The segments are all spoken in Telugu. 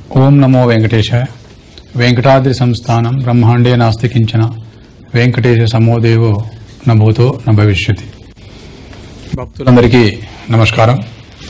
ఓం నమో వెంకటేశాయ వెంకటాద్రి సంస్థానం బ్రహ్మాండే నాస్తి కించన వెంకటేశ సమోదేవో నభూతో న భవిష్యతి భక్తులందరికీ నమస్కారం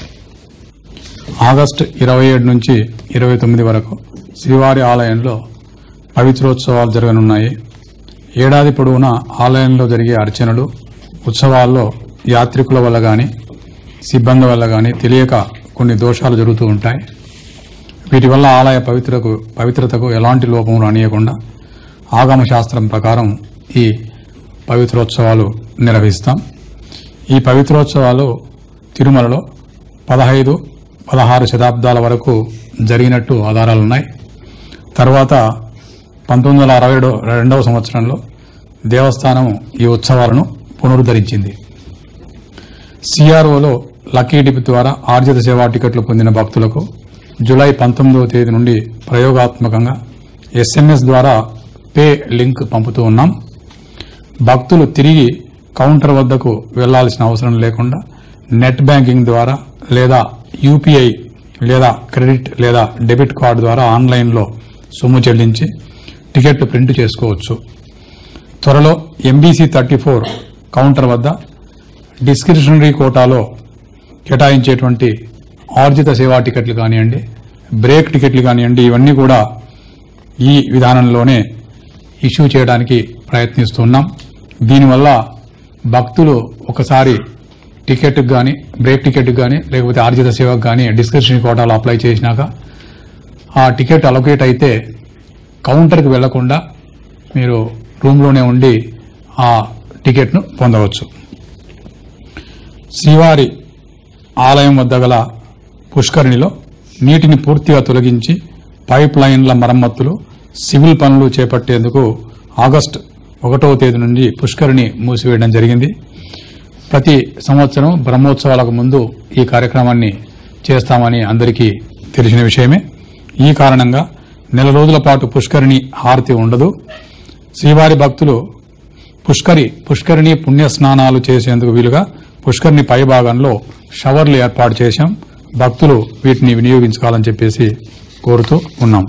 ఆగస్టు ఇరవై ఏడు నుంచి ఇరవై తొమ్మిది వరకు శ్రీవారి ఆలయంలో పవిత్రోత్సవాలు జరగనున్నాయి ఏడాది పొడవునా ఆలయంలో జరిగే అర్చనలు ఉత్సవాల్లో యాత్రికుల వల్ల గాని సిబ్బంది వల్ల గాని తెలియక కొన్ని దోషాలు జరుగుతూ ఉంటాయి వీటి వల్ల ఆలయ పవిత్రకు పవిత్రతకు ఎలాంటి లోపం రానియకుండా ఆగమ శాస్త్రం ప్రకారం ఈ పవిత్రోత్సవాలు నిర్వహిస్తాం ఈ పవిత్రోత్సవాలు తిరుమలలో పదహైదు పదహారు శతాబ్దాల వరకు జరిగినట్టు ఆధారాలున్నాయి తర్వాత పంతొమ్మిది వందల అరవై రెండవ సంవత్సరంలో దేవస్థానం ఈ ఉత్సవాలను పునరుద్ధరించింది సిఆర్ఓలో లక్కీ డిప్ ద్వారా ఆర్జిత సేవా టికెట్లు పొందిన భక్తులకు జూలై పంతొమ్మిదవ తేదీ నుండి ప్రయోగాత్మకంగా ఎస్ఎంఎస్ ద్వారా పే లింక్ పంపుతూ ఉన్నాం భక్తులు తిరిగి కౌంటర్ వద్దకు వెళ్లాల్సిన అవసరం లేకుండా నెట్ బ్యాంకింగ్ ద్వారా లేదా యూపీఐ లేదా క్రెడిట్ లేదా డెబిట్ కార్డు ద్వారా ఆన్లైన్లో సొమ్ము చెల్లించి టికెట్లు ప్రింట్ చేసుకోవచ్చు త్వరలో ఎంబీసీ థర్టీ ఫోర్ కౌంటర్ వద్ద డిస్క్రిప్షనరీ కోటాలో కేటాయించేటువంటి ఆర్జిత సేవా టికెట్లు కానివ్వండి బ్రేక్ టికెట్లు కానివ్వండి ఇవన్నీ కూడా ఈ విధానంలోనే ఇష్యూ చేయడానికి ప్రయత్నిస్తున్నాం దీనివల్ల భక్తులు ఒకసారి టికెట్కి కానీ బ్రేక్ టికెట్కి కానీ లేకపోతే ఆర్జిత సేవకు కానీ డిస్క్రిప్షన్ కోటాలో అప్లై చేసినాక ఆ టికెట్ అలొకేట్ అయితే కౌంటర్కి వెళ్లకుండా మీరు రూమ్లోనే ఉండి ఆ టికెట్ను పొందవచ్చు శ్రీవారి ఆలయం వద్ద గల పుష్కరిణిలో నీటిని పూర్తిగా తొలగించి పైప్ లైన్ల మరమ్మతులు సివిల్ పనులు చేపట్టేందుకు ఆగస్టు ఒకటవ తేదీ నుండి పుష్కరిణి మూసివేయడం జరిగింది ప్రతి సంవత్సరం బ్రహ్మోత్సవాలకు ముందు ఈ కార్యక్రమాన్ని చేస్తామని అందరికీ తెలిసిన విషయమే ఈ కారణంగా నెల రోజుల పాటు పుష్కరిణి హారతి ఉండదు శ్రీవారి భక్తులు పుష్కరి పుష్కరిణి పుణ్య స్నానాలు చేసేందుకు వీలుగా పుష్కరిణి పై భాగంలో షవర్లు ఏర్పాటు చేశాం భక్తులు వీటిని వినియోగించుకోవాలని చెప్పేసి కోరుతూ ఉన్నాం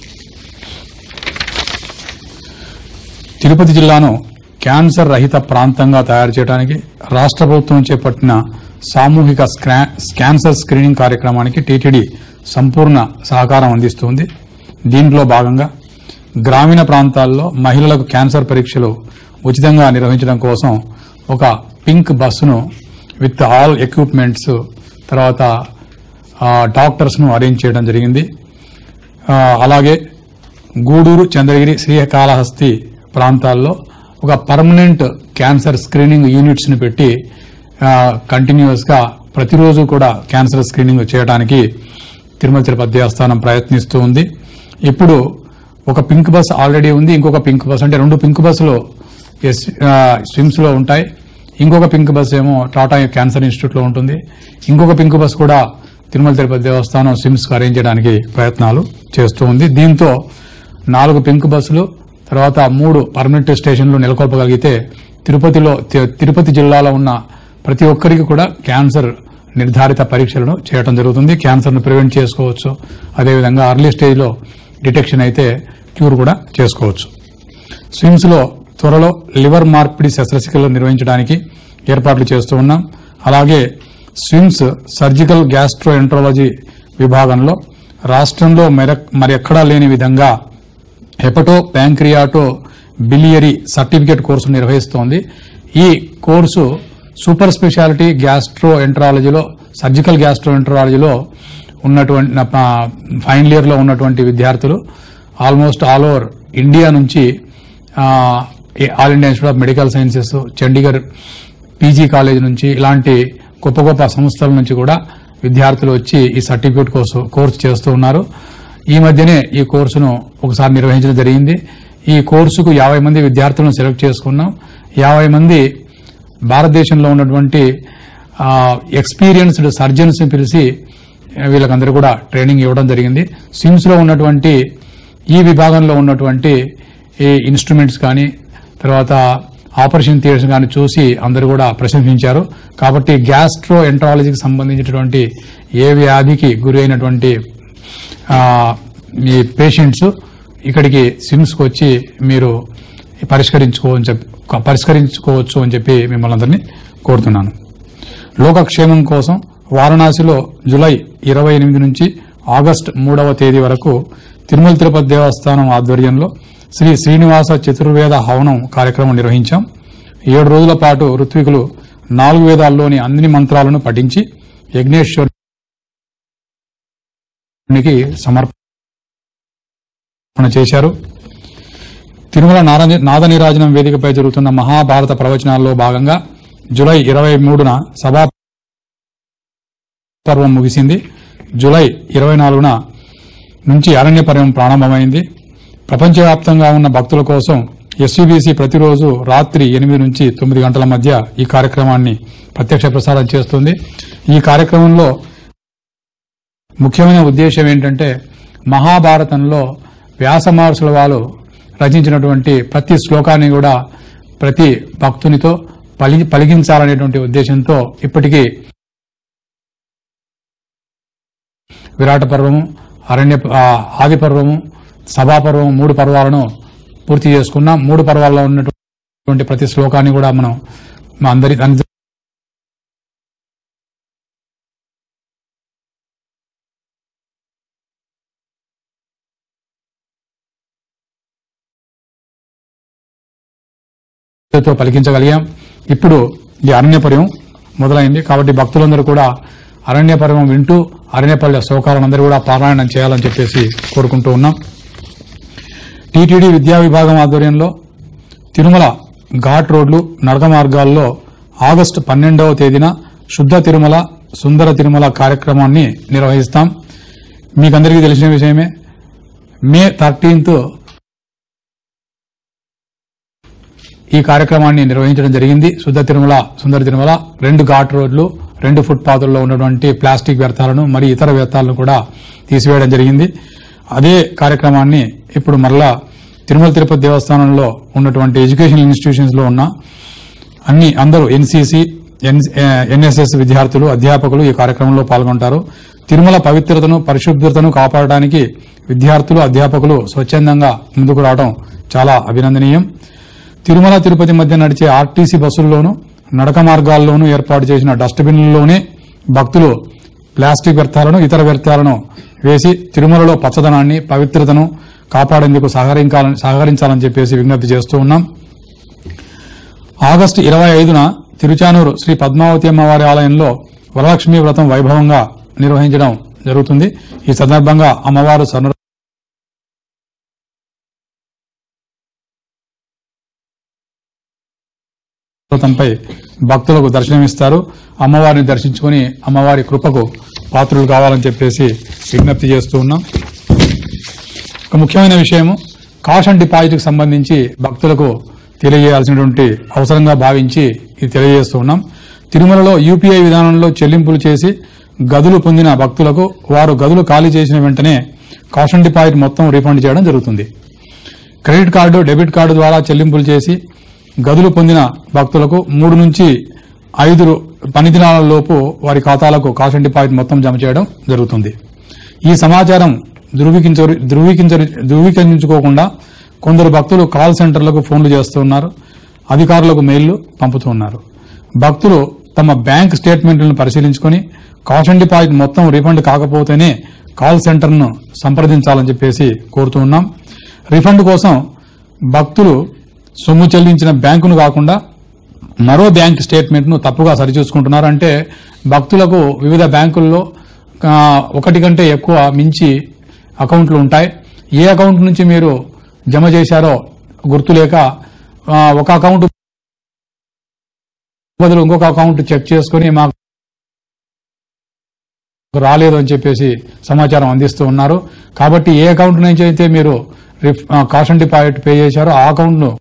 తిరుపతి జిల్లాను క్యాన్సర్ రహిత ప్రాంతంగా తయారు చేయడానికి రాష్ట్ర ప్రభుత్వం చేపట్టిన సామూహిక స్క్రా- క్యాన్సర్ స్క్రీనింగ్ కార్యక్రమానికి టీటీడీ సంపూర్ణ సహకారం అందిస్తుంది దీంట్లో భాగంగా గ్రామీణ ప్రాంతాల్లో మహిళలకు క్యాన్సర్ పరీక్షలు ఉచితంగా నిర్వహించడం కోసం ఒక పింక్ బస్సును విత్ ఆల్ ఎక్విప్మెంట్స్ తర్వాత డాక్టర్స్ ను అరేంజ్ చేయడం జరిగింది ఆ, అలాగే గూడూరు చంద్రగిరి శ్రీకాళహస్తి ప్రాంతాల్లో ఒక పర్మనెంట్ క్యాన్సర్ స్క్రీనింగ్ యూనిట్స్ ని పెట్టి కంటిన్యూస్ గా ప్రతిరోజు కూడా క్యాన్సర్ స్క్రీనింగ్ చేయడానికి తిరుమల తిరుపతి దేవస్థానం ప్రయత్నిస్తూ ఉంది ఇప్పుడు ఒక పింక్ బస్ ఆల్రెడీ ఉంది ఇంకొక పింక్ బస్ అంటే రెండు పింక్ బస్సులు ఎస్ స్విమ్స్ లో ఉంటాయి ఇంకొక పింక్ బస్ ఏమో టాటా క్యాన్సర్ ఇన్స్టిట్యూట్ లో ఉంటుంది ఇంకొక పింక్ బస్ కూడా తిరుమల తిరుపతి దేవస్థానం స్విమ్స్ కు అరేంజ్ చేయడానికి ప్రయత్నాలు చేస్తూ ఉంది దీంతో నాలుగు పింక్ బస్సులు తర్వాత మూడు పర్మనెంట్ స్టేషన్లు నెలకొల్పగలిగితే తిరుపతిలో తి- తిరుపతి జిల్లాలో ఉన్న ప్రతి ఒక్కరికి కూడా క్యాన్సర్ నిర్ధారిత పరీక్షలను చేయడం జరుగుతుంది క్యాన్సర్ ను ప్రివెంట్ చేసుకోవచ్చు అదేవిధంగా అర్లీ స్టేజ్ లో డిటెక్షన్ అయితే క్యూర్ కూడా చేసుకోవచ్చు స్విమ్స్ లో త్వరలో లివర్ మార్పిడి శస్త్రచికిత్సలు నిర్వహించడానికి ఏర్పాట్లు చేస్తూ ఉన్నాం అలాగే స్విమ్స్ సర్జికల్ గ్యాస్ట్రో ఎంట్రాలజీ విభాగంలో రాష్ట్రంలో మెర- మరెక్కడా లేని విధంగా hepato pancreato biliary certificate course నిర్వహిస్తోంది ఈ కోర్సు సూపర్ స్పెషాలిటీ గ్యాస్ట్రో ఎంట్రాలజీలో సర్జికల్ గ్యాస్ట్రో ఎంట్రాలజీలో ఉన్నటువంటి నా- ఫైనల్ ఇయర్ లో ఉన్నటువంటి విద్యార్థులు ఆల్మోస్ట్ ఆల్ ఓవర్ ఇండియా నుంచి ఆ, ఈ all India institute of medical sciences Chandigarh PG college నుంచి ఇలాంటి గొప్ప గొప్ప సంస్థల నుంచి కూడా విద్యార్థులు వచ్చి ఈ సర్టిఫికేట్ కోర్సు కోర్సు చేస్తూ ఉన్నారు ఈ మధ్యనే ఈ కోర్సును ఒకసారి నిర్వహించడం జరిగింది ఈ కోర్సుకు యాభై మంది విద్యార్థులను సెలెక్ట్ చేసుకున్నాం యాభై మంది భారతదేశంలో ఉన్నటువంటి ఎక్స్పీరియన్స్డ్ సర్జన్స్ ని పిలిచి ఆ, వీళ్ళకందరూ కూడా ట్రైనింగ్ ఇవ్వడం జరిగింది సిమ్స్ లో ఉన్నటువంటి ఈ విభాగంలో ఉన్నటువంటి ఈ ఇన్స్ట్రుమెంట్స్ కానీ తర్వాత ఆపరేషన్ థియేటర్స్ కానీ చూసి అందరూ కూడా ప్రశంసించారు కాబట్టి గ్యాస్ట్రో ఎంట్రాలజీకి సంబంధించినటువంటి ఏ వ్యాధికి గురి అయినటువంటి ఆ, మీ పేషెంట్స్ ఇక్కడికి సిమ్స్కి వచ్చి మీరు పరిష్కరించుకోవని చెప్పి పరిష్కరించుకోవచ్చు అని చెప్పి మిమ్మల్ని అందరినీ కోరుతున్నాను లోకక్షేమం కోసం వారణాసిలో జులై ఇరవై ఎనిమిది నుంచి ఆగస్టు మూడవ తేదీ వరకు తిరుమల తిరుపతి దేవస్థానం ఆధ్వర్యంలో శ్రీ శ్రీనివాస చతుర్వేద హవనం కార్యక్రమం నిర్వహించాం ఏడు రోజుల పాటు ఋత్వికులు నాలుగు వేదాల్లోని అన్ని మంత్రాలను పఠించి యజ్ఞేశ్వరునికి సమర్పణ చేశారు తిరుమల నార- నాద నీరాజనం వేదికపై జరుగుతున్న మహాభారత ప్రవచనాల్లో భాగంగా జులై ఇరవై మూడున సభా పర్వం ముగిసింది జులై ఇరవై నాలుగున నుంచి అరణ్య పర్వం ప్రారంభమైంది ప్రపంచవ్యాప్తంగా ఉన్న భక్తుల కోసం ఎస్వీబీసీ ప్రతిరోజు రాత్రి ఎనిమిది నుంచి తొమ్మిది గంటల మధ్య ఈ కార్యక్రమాన్ని ప్రత్యక్ష ప్రసారం చేస్తుంది ఈ కార్యక్రమంలో ముఖ్యమైన ఉద్దేశం ఏంటంటే మహాభారతంలో వ్యాస మహర్షుల వాళ్ళు రచించినటువంటి ప్రతి శ్లోకాన్ని కూడా ప్రతి భక్తునితో పలి పలికించాలనేటువంటి ఉద్దేశంతో ఇప్పటికీ విరాట పర్వము అరణ్య ఆ, ఆది పర్వము సభాపర్వం మూడు పర్వాలను పూర్తి చేసుకున్నాం మూడు పర్వాల్లో ఉన్నటువంటి ప్రతి శ్లోకాన్ని కూడా మనం మా అందరి అందరి తో పలికించగలిగాం ఇప్పుడు ఈ అరణ్యపర్యం మొదలైంది కాబట్టి భక్తులందరూ కూడా అరణ్యపర్యం వింటూ అరణ్యపల్లె శ్లోకాలందరూ కూడా పారాయణం చేయాలని చెప్పేసి కోరుకుంటూ ఉన్నాం టీటీడీ విద్యా విభాగం ఆధ్వర్యంలో తిరుమల ఘాట్ రోడ్లు నడక మార్గాల్లో ఆగస్టు పన్నెండవ తేదీన శుద్ధ తిరుమల సుందర తిరుమల కార్యక్రమాన్ని నిర్వహిస్తాం మీకందరికీ తెలిసిన విషయమే మే థర్టీన్త్ ఈ కార్యక్రమాన్ని నిర్వహించడం జరిగింది శుద్ధ తిరుమల సుందర తిరుమల రెండు ఘాట్ రోడ్లు రెండు ఫుట్ పాతుల్లో ఉన్నటువంటి ప్లాస్టిక్ వ్యర్థాలను మరి ఇతర వ్యర్థాలను కూడా తీసివేయడం జరిగింది అదే కార్యక్రమాన్ని ఇప్పుడు మరలా తిరుమల తిరుపతి దేవస్థానంలో ఉన్నటువంటి ఎడ్యుకేషనల్ ఇన్స్టిట్యూషన్స్ లో ఉన్న అన్ని అందరూ ఎన్సీసీ ఎన్ఎస్ఎస్ విద్యార్థులు అధ్యాపకులు ఈ కార్యక్రమంలో పాల్గొంటారు తిరుమల పవిత్రతను పరిశుభ్రతను కాపాడడానికి విద్యార్థులు అధ్యాపకులు స్వచ్ఛందంగా ముందుకు రావడం చాలా అభినందనీయం తిరుమల తిరుపతి మధ్య నడిచే ఆర్టీసీ బస్సుల్లోనూ నడక మార్గాల్లోనూ ఏర్పాటు చేసిన డస్ట్బిన్లలోనే భక్తులు ప్లాస్టిక్ వ్యర్థాలను ఇతర వ్యర్థాలను వేసి తిరుమలలో పచ్చదనాన్ని పవిత్రతను కాపాడేందుకు సహకరించాలని సహకరించాలని చెప్పేసి విజ్ఞప్తి చేస్తూ ఉన్నాం ఆగస్టు ఇరవై ఐదున తిరుచానూరు శ్రీ పద్మావతి అమ్మవారి ఆలయంలో వరలక్ష్మి వ్రతం వైభవంగా నిర్వహించడం జరుగుతుంది ఈ సందర్భంగా అమ్మవారు సర్వ పర్వతంపై భక్తులకు దర్శనమిస్తారు అమ్మవారిని దర్శించుకుని అమ్మవారి కృపకు పాత్రులు కావాలని చెప్పేసి విజ్ఞప్తి చేస్తూ ఉన్నాం ఒక ముఖ్యమైన విషయము కాషన్ డిపాజిట్కి సంబంధించి భక్తులకు తెలియజేయాల్సినటువంటి అవసరంగా భావించి ఇది తెలియజేస్తూ ఉన్నాం తిరుమలలో యూపీఐ విధానంలో చెల్లింపులు చేసి గదులు పొందిన భక్తులకు వారు గదులు ఖాళీ చేసిన వెంటనే కాషన్ డిపాజిట్ మొత్తం రీఫండ్ చేయడం జరుగుతుంది క్రెడిట్ కార్డు డెబిట్ కార్డు ద్వారా చెల్లింపులు చేసి గదులు పొందిన భక్తులకు మూడు నుంచి ఐదు రో- పని దినాల లోపు వారి ఖాతాలకు కాషన్ డిపాజిట్ మొత్తం జమ చేయడం జరుగుతుంది ఈ సమాచారం ధృవీకరించ ధృవీకరించ ధృవీకరించుకోకుండా కొందరు భక్తులు కాల్ సెంటర్లకు ఫోన్లు చేస్తున్నారు అధికారులకు మెయిల్లు పంపుతున్నారు భక్తులు తమ బ్యాంక్ స్టేట్మెంట్లను పరిశీలించుకొని కాషన్ డిపాజిట్ మొత్తం రిఫండ్ కాకపోతేనే కాల్ సెంటర్ను సంప్రదించాలని చెప్పేసి కోరుతూ ఉన్నాం రిఫండ్ కోసం భక్తులు సొమ్ము చెల్లించిన బ్యాంకును కాకుండా మరో బ్యాంక్ స్టేట్మెంట్ ను తప్పుగా సరిచూసుకుంటున్నారు అంటే భక్తులకు వివిధ బ్యాంకుల్లో ఆ, ఒకటి కంటే ఎక్కువ మించి అకౌంట్లు ఉంటాయి ఏ అకౌంట్ నుంచి మీరు జమ చేశారో గుర్తులేక ఆ, ఒక అకౌంట్ బదులు ఇంకొక అకౌంట్ చెక్ చేసుకుని మాకు రాలేదు అని చెప్పేసి సమాచారం అందిస్తూ ఉన్నారు కాబట్టి ఏ అకౌంట్ నుంచి అయితే మీరు రిఫ్- ఆ, కాషన్ డిపాజిట్ పే చేశారో ఆ అకౌంట్ ను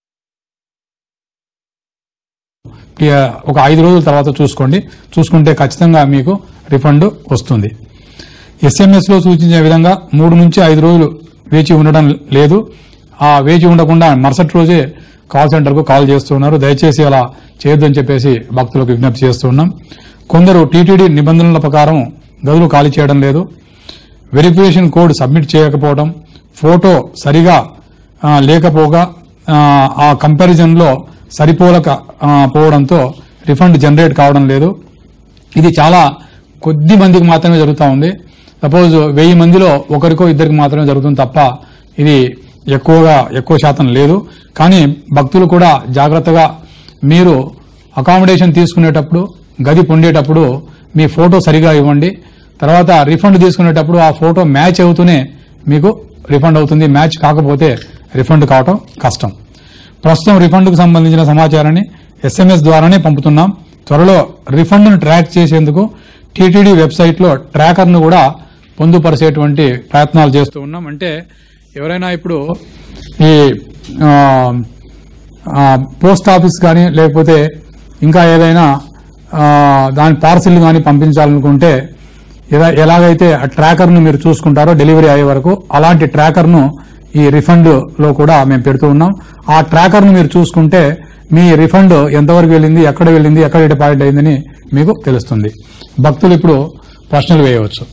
ఒక ఐదు రోజుల తర్వాత చూసుకోండి చూసుకుంటే ఖచ్చితంగా మీకు రిఫండ్ వస్తుంది ఎస్ఎంఎస్ లో సూచించిన విధంగా మూడు నుంచి ఐదు రోజులు వేచి ఉండడం లేదు ఆ వేచి ఉండకుండా మరుసటి రోజే కాల్ సెంటర్ కు కాల్ చేస్తున్నారు దయచేసి అలా చేయొద్దని చెప్పేసి భక్తులకు విజ్ఞప్తి చేస్తున్నాం కొందరు టీటీడీ నిబంధనల ప్రకారం గదులు ఖాళీ చేయడం లేదు వెరిఫికేషన్ కోడ్ సబ్మిట్ చేయకపోవడం ఫోటో సరిగా ఆ, లేకపోగా ఆ, ఆ కంపారిజన్ లో సరిపోలక ఆ, పోవడంతో రిఫండ్ జనరేట్ కావడం లేదు ఇది చాలా కొద్ది మందికి మాత్రమే జరుగుతూ ఉంది సపోజ్ వెయ్యి మందిలో ఒకరికో ఇద్దరికి మాత్రమే జరుగుతుంది తప్ప ఇది ఎక్కువగా ఎక్కువ శాతం లేదు కానీ భక్తులు కూడా జాగ్రత్తగా మీరు అకామిడేషన్ తీసుకునేటప్పుడు గది పొందేటప్పుడు మీ ఫోటో సరిగా ఇవ్వండి తర్వాత రిఫండ్ తీసుకునేటప్పుడు ఆ ఫోటో మ్యాచ్ అవుతూనే మీకు రిఫండ్ అవుతుంది మ్యాచ్ కాకపోతే రిఫండ్ కావటం కష్టం ప్రస్తుతం రిఫండ్కు సంబంధించిన సమాచారాన్ని ఎస్ఎంఎస్ ద్వారానే పంపుతున్నాం త్వరలో రిఫండ్ను ట్రాక్ చేసేందుకు టీటీడీ వెబ్సైట్లో ట్రాకర్ను కూడా పొందుపరిచేటువంటి ప్రయత్నాలు చేస్తూ ఉన్నాం అంటే ఎవరైనా ఇప్పుడు ఈ ఆ, ఆ, పోస్ట్ ఆఫీస్ కానీ లేకపోతే ఇంకా ఏదైనా ఆ, దాని పార్సిల్ కానీ పంపించాలనుకుంటే ఎలా- ఎలాగైతే ఆ ట్రాకర్ను మీరు చూసుకుంటారో డెలివరీ అయ్యే వరకు అలాంటి ట్రాకర్ను ఈ రిఫండ్ లో కూడా మేము పెడుతూ ఉన్నాం ఆ ట్రాకర్ను మీరు చూసుకుంటే మీ రిఫండ్ ఎంతవరకు వెళ్ళింది ఎక్కడ వెళ్ళింది ఎక్కడ డిపాజిట్ అయిందని మీకు తెలుస్తుంది భక్తులు ఇప్పుడు ప్రశ్నలు వేయవచ్చు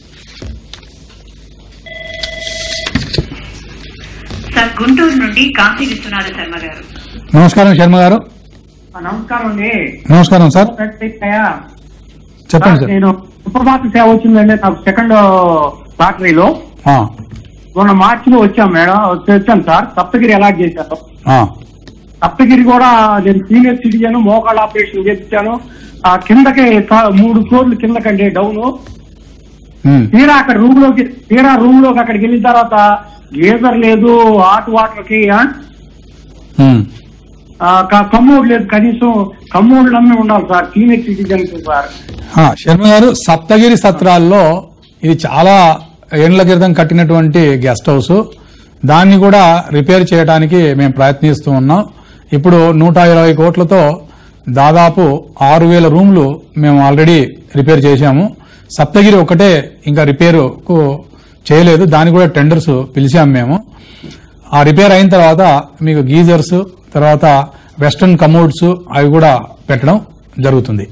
సార్ గుంటూరు నుండి కాశీ విశ్వనాథ శర్మ గారు నమస్కారం శర్మ గారు ఆ, నమస్కారం అండి నమస్కారం సార్ వెంకటయ్య. చెప్పండి సార్, సార్ నేను సుప్రభాత సేవ వచ్చిందండి నాకు సెకండ్ లాటరీలో ఆ, మొన్న మార్చిలో వచ్చాం మేడం వచ్చి వచ్చాను సార్ సప్తగిరి ఎలా చేశాను ఆ, సప్తగిరి కూడా నేను సీనియర్ సిటిజన్ మోకాళ్ళ ఆపరేషన్ చేయించాను ఆ కిందకి కా- మూడు ఫ్లోర్లు కిందకండి డౌన్ ఉమ్, తీరా అక్కడ రూమ్ లోకి తీరా రూమ్ లోకి అక్కడికి వెళ్ళిన తర్వాత గేజర్ లేదు హాట్ వాటర్ కి ఆ, ఉమ్. ఆ, క- కమ్మోడ్ లేదు కనీసం కమ్మోడ్లు అమ్మే ఉండాలి సార్ సీనియర్ సిటిజన్ సార్ ఆ, శర్మ గారు సప్తగిరి సత్రాల్లో ఇది చాలా ఏండ్ల క్రితం కట్టినటువంటి గెస్ట్ హౌస్ దాన్ని కూడా రిపేర్ చేయడానికి మేము ప్రయత్నిస్తూ ఉన్నాం ఇప్పుడు నూట ఇరవై కోట్లతో దాదాపు ఆరు వేల రూమ్లు మేము ఆల్రెడీ రిపేర్ చేశాము సప్తగిరి ఒకటే ఇంకా రిపేరుకు చేయలేదు దానికి కూడా టెండర్స్ పిలిచాము మేము ఆ రిపేర్ అయిన తర్వాత మీకు గీజర్స్ తర్వాత వెస్టర్న్ కమోడ్స్ అవి కూడా పెట్టడం జరుగుతుంది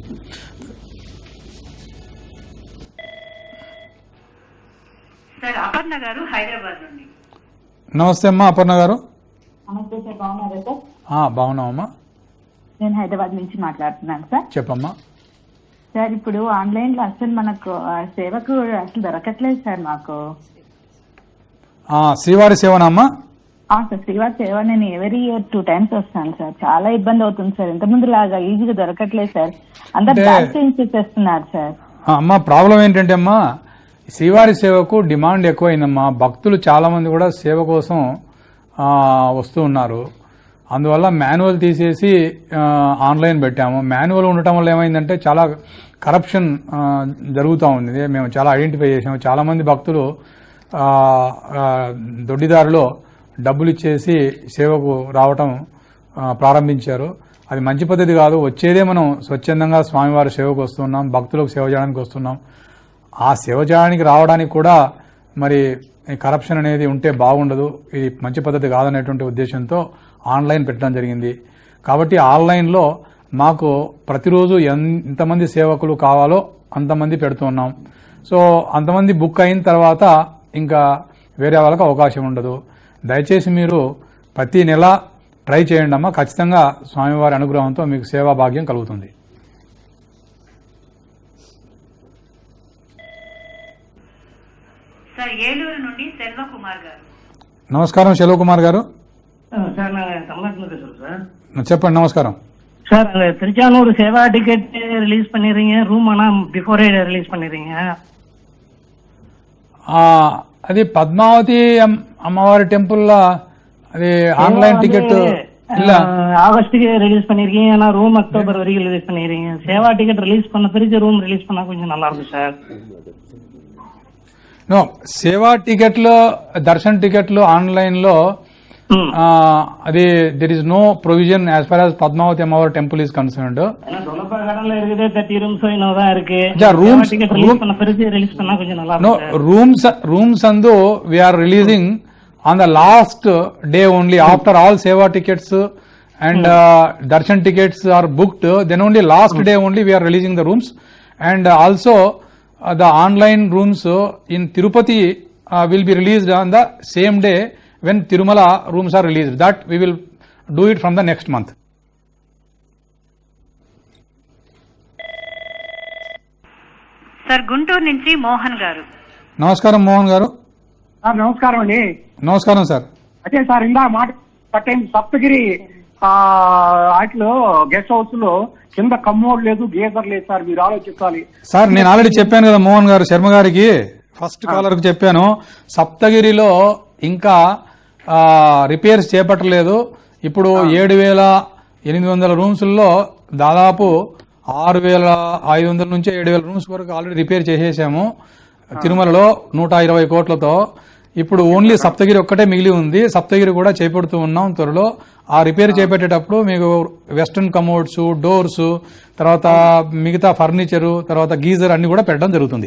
సార్ అపర్ణ గారు హైదరాబాద్ నుండి నమస్తే అమ్మా అపర్ణ గారు నమస్తే సార్ బాగున్నారా సార్ ఆ, బాగున్నామమ్మా నేను హైదరాబాద్ నుంచి మాట్లాడుతున్నాను సార్ చెప్పమ్మా సార్ ఇప్పుడు ఆన్లైన్ లో అసలు మనకు ఆ, సేవకు అసలు దొరకట్లేదు సార్ మాకు ఆ, శ్రీవారి సేవనమ్మా ఆ, సార్ శ్రీవారి సేవ నేను ఎవరీ ఇయర్ టూ టైమ్స్ వస్తాను సార్ చాలా ఇబ్బంది అవుతుంది సార్ ఇంత ముందు లాగా ఈజీగా దొరకట్లేదు సార్ అందరు అంటే- బ్యాక్ చేంజ్ చేసేస్తున్నారు సార్ ఆ, అమ్మా ప్రాబ్లం ఏంటంటే అమ్మా శ్రీవారి సేవకు డిమాండ్ ఎక్కువైందమ్మా భక్తులు చాలా మంది కూడా సేవ కోసం ఆ, వస్తూ ఉన్నారు అందువల్ల మాన్యువల్ తీసేసి ఆ, ఆన్లైన్ పెట్టాము మాన్యువల్ ఉండటం వల్ల ఏమైందంటే చాలా కరప్షన్ ఆ, జరుగుతూ ఉంది ఇది మేము చాలా ఐడెంటిఫై చేసాము చాలా మంది భక్తులు ఆ, ఆ, దొడ్డిదారిలో డబ్బులు ఇచ్చేసి సేవకు రావటం ఆ, ప్రారంభించారు అది మంచి పద్ధతి కాదు వచ్చేదే మనం స్వచ్ఛందంగా స్వామివారి సేవకు వస్తున్నాం భక్తులకు సేవ చేయడానికి వస్తున్నాం ఆ సేవ చేయడానికి రావడానికి కూడా మరి ఈ కరప్షన్ అనేది ఉంటే బాగుండదు ఇది మంచి పద్ధతి కాదనేటువంటి ఉద్దేశంతో ఆన్లైన్ పెట్టడం జరిగింది కాబట్టి ఆన్లైన్లో మాకు ప్రతిరోజు ఎన్- ఎంతమంది సేవకులు కావాలో అంతమంది పెడుతున్నాం సో అంతమంది బుక్ అయిన తర్వాత ఇంకా వేరే వాళ్ళకి అవకాశం ఉండదు దయచేసి మీరు ప్రతి నెల ట్రై చేయండి అమ్మా ఖచ్చితంగా స్వామివారి అనుగ్రహంతో మీకు సేవా భాగ్యం కలుగుతుంది సార్ ఏలూరు నుండి సెల్వకుమార్ గారు నమస్కారం శెలవ్ కుమార్ గారు சார் நான் தமிழ்நாட்டில் பேசுறேன் சார் చెప్పండి నమస్కారం சார் அந்த திருச்சானூர் சேவா டிக்கெட் ரிலீஸ் பண்ணிடுறீங்க ரூம் ஆனா பிஃபோரே ரிலீஸ் பண்ணிடுறீங்க ఆ, అది పద్మావతి అమ్- అమ్మవారి టెంపుల్లో అది ఆన్లైన్ టికెట్ இல்ல ஆகஸ்டுக்கு ரிலீஸ் பண்ணிருக்கீங்க ஆனா ரூம் அக்டோபர் வரைக்கும் ரிலீஸ் பண்ணிடுறீங்க சேவா டிக்கெட் ரிலீஸ் பண்ண பிறகு ரூம் ரிலீஸ் பண்ணா கொஞ்சம் நல்லா இருக்கும் சார் నో సేవా టికెట్లు దర్శన్ టికెట్లు ఆన్లైన్ లో ம். ఆ, అది there is no provision as far as Padmavathi అమ్మవారి టెంపుల్ ఈస్ కన్సర్న్డ్ ஏன்னா கடன்ல இருக்குது தேர்ட்டி ரூம்ஸ் இன்னும் தான் இருக்கு Yeah, rooms- ticket room- release பண்ண பிறகு ரிலீஸ் பண்ணா கொஞ்சம் நல்லா నో இருக்கும் சார். రూమ్స్ రూమ్స్ అందు we're releasing on the last day only after all సేవా tickets and darshan tickets are booked then only last day only we're releasing the rooms and also uh, the online rooms uh, in Tirupati uh, will be released on the same day when Tirumala rooms are released. That we will do it from the next month. Sir Guntur నుంచి మోహన్ గారు నమస్కారం మోహన్ గారు సార్ నమస్కారం అండి నమస్కారం సార్ అదే సార్ ఇందా మాట పట్టేంది సప్తగిరి ఆ, వాటిలో గెస్ట్ హౌస్ లో కింద కమ్మోడ్ లేదు గేజర్ లేదు సార్ మీరు ఆలోచించాలి సార్ నేను ఆల్రెడీ చెప్పాను కదా మోహన్ గారు శర్మ గారికి ఫస్ట్ కాలర్ కు చెప్పాను సప్తగిరిలో ఇంకా ఆ, రిపేర్స్ చేపట్టలేదు ఇప్పుడు ఏడు వేల ఎనిమిది వందల రూమ్స్లో దాదాపు ఆరు వేల ఐదు వందల నుంచి ఏడు వేల రూమ్స్ వరకు ఆల్రెడీ రిపేర్ చేసేసాము తిరుమలలో నూట ఇరవై కోట్లతో ఇప్పుడు ఓన్లీ సప్తగిరి ఒక్కటే మిగిలి ఉంది సప్తగిరి కూడా చేపడుతూ ఉన్నాం త్వరలో ఆ రిపేర్ చేపట్టేటప్పుడు మీకు వెస్టర్న్ కమోడ్స్ డోర్స్ తర్వాత మిగతా ఫర్నిచరు తర్వాత గీజర్ అన్ని కూడా పెట్టడం జరుగుతుంది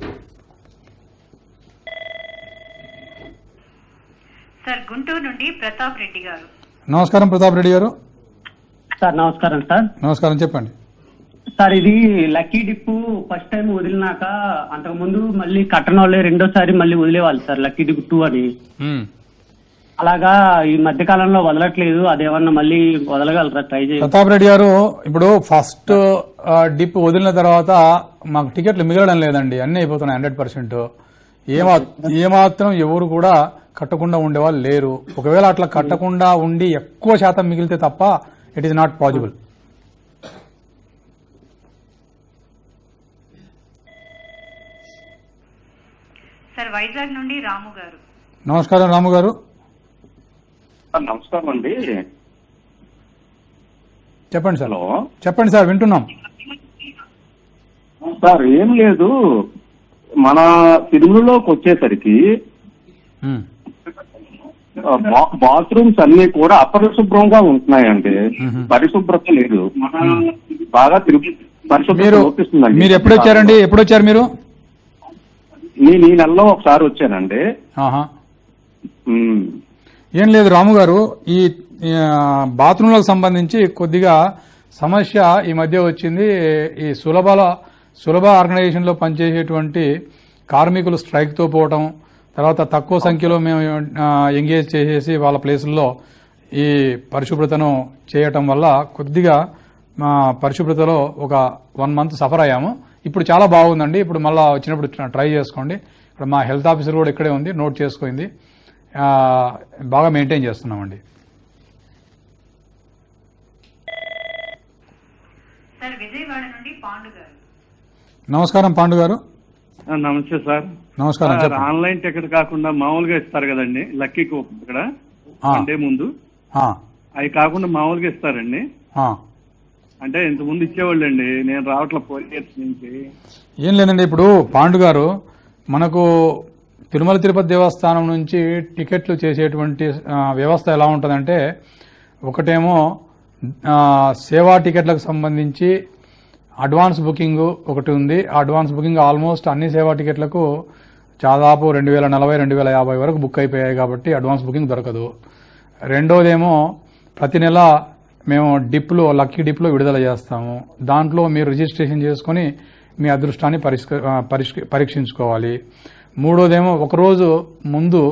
సార్ గుంటూరు నుండి ప్రతాప్ రెడ్డి గారు నమస్కారం ప్రతాప్ రెడ్డి గారు సార్ నమస్కారం సార్ నమస్కారం చెప్పండి సార్ ఇది లక్కీ డిప్ ఫస్ట్ టైం వదిలినాక అంతకు ముందు మళ్ళీ కట్టన వాళ్ళే రెండోసారి మళ్ళీ వదిలేవాళ్ళు సార్ లక్కీ డిప్ టూ అని మ్మ్. అలాగా ఈ మధ్య కాలంలో వదలట్లేదు అదేమన్నా మళ్ళీ వదలగలరా ట్రై చేయ ప్రతాప్ రెడ్డి గారు ఇప్పుడు ఫస్ట్ ఆ, డిప్ వదిలిన తర్వాత మాకు టికెట్లు మిగలడం లేదండి అన్ని అయిపోతున్నాయి హండ్రెడ్ పర్సెంట్ ఏమా ఏమాత్రం ఎవరు కూడా కట్టకుండా ఉండేవాళ్ళు లేరు ఒకవేళ అట్లా కట్టకుండా ఉండి ఎక్కువ శాతం మిగిలితే తప్ప it is not possible sir Vizag నుండి రాము గారు నమస్కారం రాము గారు సార్ నమస్కారం అండి చెప్పండి సార్ హలో చెప్పండి సార్ వింటున్నాం సార్ ఏం లేదు మన తిరుమలలోకి వచ్చేసరికి మ్మ్. ఆ, బా- బాత్రూమ్స్ అన్ని కూడా అపరిశుభ్రంగా ఉంటున్నాయండి మ్మ్. పరిశుభ్రత లేదు బాగా తిరుగు పరిశుభ్రత మీరు లోపిస్తుందండి మీరు ఎప్పుడు వచ్చారండి ఎప్పుడు వచ్చారు మీరు నేను ఈ నెలలో ఒకసారి వచ్చానండి ఆహా ఉమ్. ఏం లేదు రాము గారు ఈ ఈ, ఆ, బాత్రూంలకు సంబంధించి కొద్దిగా సమస్య ఈ మధ్య వచ్చింది ఈ సులభల సులభ ఆర్గనైజేషన్ లో పనిచేసేటువంటి కార్మికులు స్ట్రైక్ తో పోవటం తర్వాత తక్కువ సంఖ్యలో మేము ఆ, ఎంగేజ్ చేసేసి వాళ్ళ ప్లేసుల్లో ఈ పరిశుభ్రతను చేయటం వల్ల కొద్దిగా మా పరిశుభ్రతలో ఒక వన్ మంత్ సఫర్ అయ్యాము ఇప్పుడు చాలా బాగుందండి ఇప్పుడు మళ్ళా వచ్చినప్పుడు ట్రై చేసుకోండి ఇక్కడ మా హెల్త్ ఆఫీసర్ కూడా ఇక్కడే ఉంది నోట్ చేసుకోయింది ఆ, బాగా మెయింటైన్ చేస్తున్నామండి సార్ విజయవాడ నుండి పాండు గారు నమస్కారం పాండు గారు ఆ, నమస్తే సార్ నమస్కారం సార్, చెప్పండి ఆన్లైన్ టికెట్ కాకుండా మామూలుగా ఇస్తారు కదండి లక్కీ కూప్ ఇక్కడ ఆ, వన్ డే ముందు ఆ, అవి కాకుండా మామూలుగా ఇస్తారండి ఆ. అంటే ఇంత ముందు ఇచ్చేవాళ్ళండి నేను రావట్లే ఫోర్ ఇయర్స్ నుంచి ఏం లేదండి ఇప్పుడు పాండు గారు మనకు తిరుమల తిరుపతి దేవస్థానం నుంచి టికెట్లు చేసేటువంటి ఆ, వ్యవస్థ ఎలా ఉంటుందంటే ఒకటేమో ఆ, సేవా టికెట్లకు సంబంధించి అడ్వాన్స్ బుకింగ్ ఒకటి ఉంది ఆ అడ్వాన్స్ బుకింగ్ ఆల్మోస్ట్ అన్ని సేవా టికెట్లకు దాదాపు రెండు వేల నలభై రెండు వేల యాభై వరకు బుక్ అయిపోయాయి కాబట్టి అడ్వాన్స్ బుకింగ్ దొరకదు రెండోదేమో ప్రతి నెల మేము డిప్లో లక్కీ డిప్లో విడుదల చేస్తాము దాంట్లో మీరు రిజిస్ట్రేషన్ చేసుకొని మీ అదృష్టాన్ని పరిష్క ఆ, పరిష్క- పరీక్షించుకోవాలి మూడోదేమో ఒకరోజు ముందు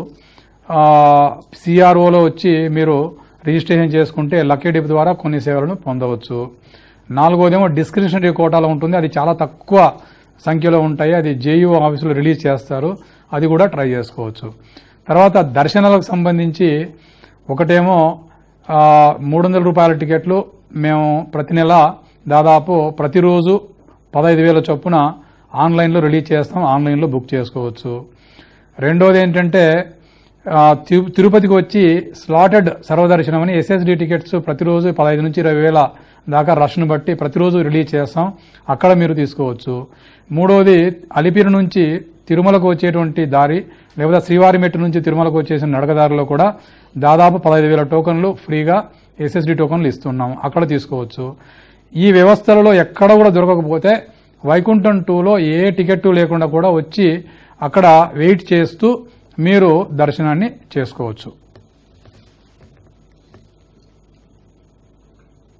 సిఆర్ఓలో వచ్చి మీరు రిజిస్ట్రేషన్ చేసుకుంటే లక్కీ డిప్ ద్వారా కొన్ని సేవలను పొందవచ్చు నాలుగోదేమో డిస్క్రిప్షనరీ కోటాలో ఉంటుంది అది చాలా తక్కువ సంఖ్యలో ఉంటాయి అది జేయూ ఆఫీసులో రిలీజ్ చేస్తారు అది కూడా ట్రై చేసుకోవచ్చు తర్వాత దర్శనాలకు సంబంధించి ఒకటేమో మూడు వందల రూపాయల టికెట్లు మేము ప్రతి నెల దాదాపు ప్రతిరోజు పదహైదు వేల చొప్పున ఆన్లైన్లో రిలీజ్ చేస్తాం ఆన్లైన్లో బుక్ చేసుకోవచ్చు రెండోది ఏంటంటే ఆ, తిరు- తిరుపతికి వచ్చి స్లాటెడ్ సర్వదర్శనం అని ఎస్ఎస్డి టికెట్స్ ప్రతిరోజు పదహైదు నుంచి ఇరవై వేల దాకా రష్ను బట్టి ప్రతిరోజు రిలీజ్ చేస్తాం అక్కడ మీరు తీసుకోవచ్చు మూడోది అలిపిరి నుంచి తిరుమలకు వచ్చేటువంటి దారి లేదా శ్రీవారి మెట్టు నుంచి తిరుమలకు వచ్చేసిన నడకదారిలో కూడా దాదాపు పదహైదు వేల టోకన్లు ఫ్రీగా ఎస్ఎస్డి టోకన్లు ఇస్తున్నాం అక్కడ తీసుకోవచ్చు ఈ వ్యవస్థలలో ఎక్కడ కూడా దొరకకపోతే వైకుంఠం టూలో ఏ టికెట్ లేకుండా కూడా వచ్చి అక్కడ వెయిట్ చేస్తూ మీరు దర్శనాన్ని చేసుకోవచ్చు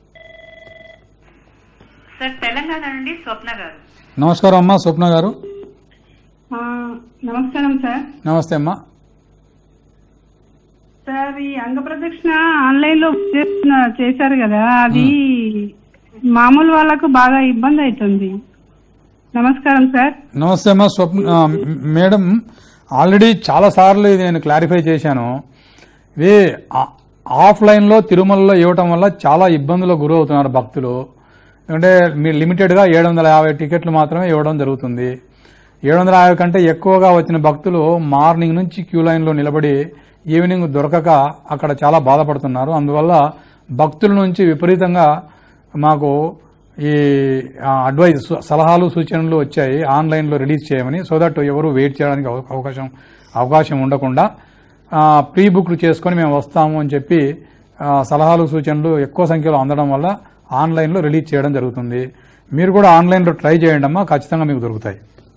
సార్ తెలంగాణ నుండి స్వప్న గారు నమస్కారం అమ్మా స్వప్న గారు ఆ, నమస్కారం సార్ నమస్తే అమ్మా సార్ ఈ అంగ ప్రదక్షిణ ఆన్లైన్ లో చేస్తున్న- చేశారు కదా అది మామూలు వాళ్ళకు బాగా ఇబ్బంది అవుతుంది నమస్కారం సార్ నమస్తే అమ్మా స్వప్న ఆ, మేడం ఆల్రెడీ చాలా సార్లు ఇది నేను క్లారిఫై చేశాను ఇది ఆ- ఆఫ్లైన్లో తిరుమలలో ఇవ్వటం వల్ల చాలా ఇబ్బందులకు గురవుతున్నారు భక్తులు ఎందుకంటే మీరు లిమిటెడ్గా ఏడు వందల యాభై టికెట్లు మాత్రమే ఇవ్వడం జరుగుతుంది ఏడు వందల యాభై కంటే ఎక్కువగా వచ్చిన భక్తులు మార్నింగ్ నుంచి క్యూ లైన్లో నిలబడి ఈవినింగ్ దొరకక అక్కడ చాలా బాధపడుతున్నారు అందువల్ల భక్తుల నుంచి విపరీతంగా మాకు ఈ ఆ, అడ్వైజ్ సు- సలహాలు సూచనలు వచ్చాయి ఆన్లైన్లో రిలీజ్ చేయమని సో దట్ ఎవరు వెయిట్ చేయడానికి అవ- అవకాశం అవకాశం ఉండకుండా ఆ, ప్రీ బుక్ చేసుకొని మేము వస్తాము అని చెప్పి ఆ, సలహాలు సూచనలు ఎక్కువ సంఖ్యలో అందడం వల్ల ఆన్లైన్లో రిలీజ్ చేయడం జరుగుతుంది మీరు కూడా ఆన్లైన్లో ట్రై చేయండి అమ్మా ఖచ్చితంగా మీకు దొరుకుతాయి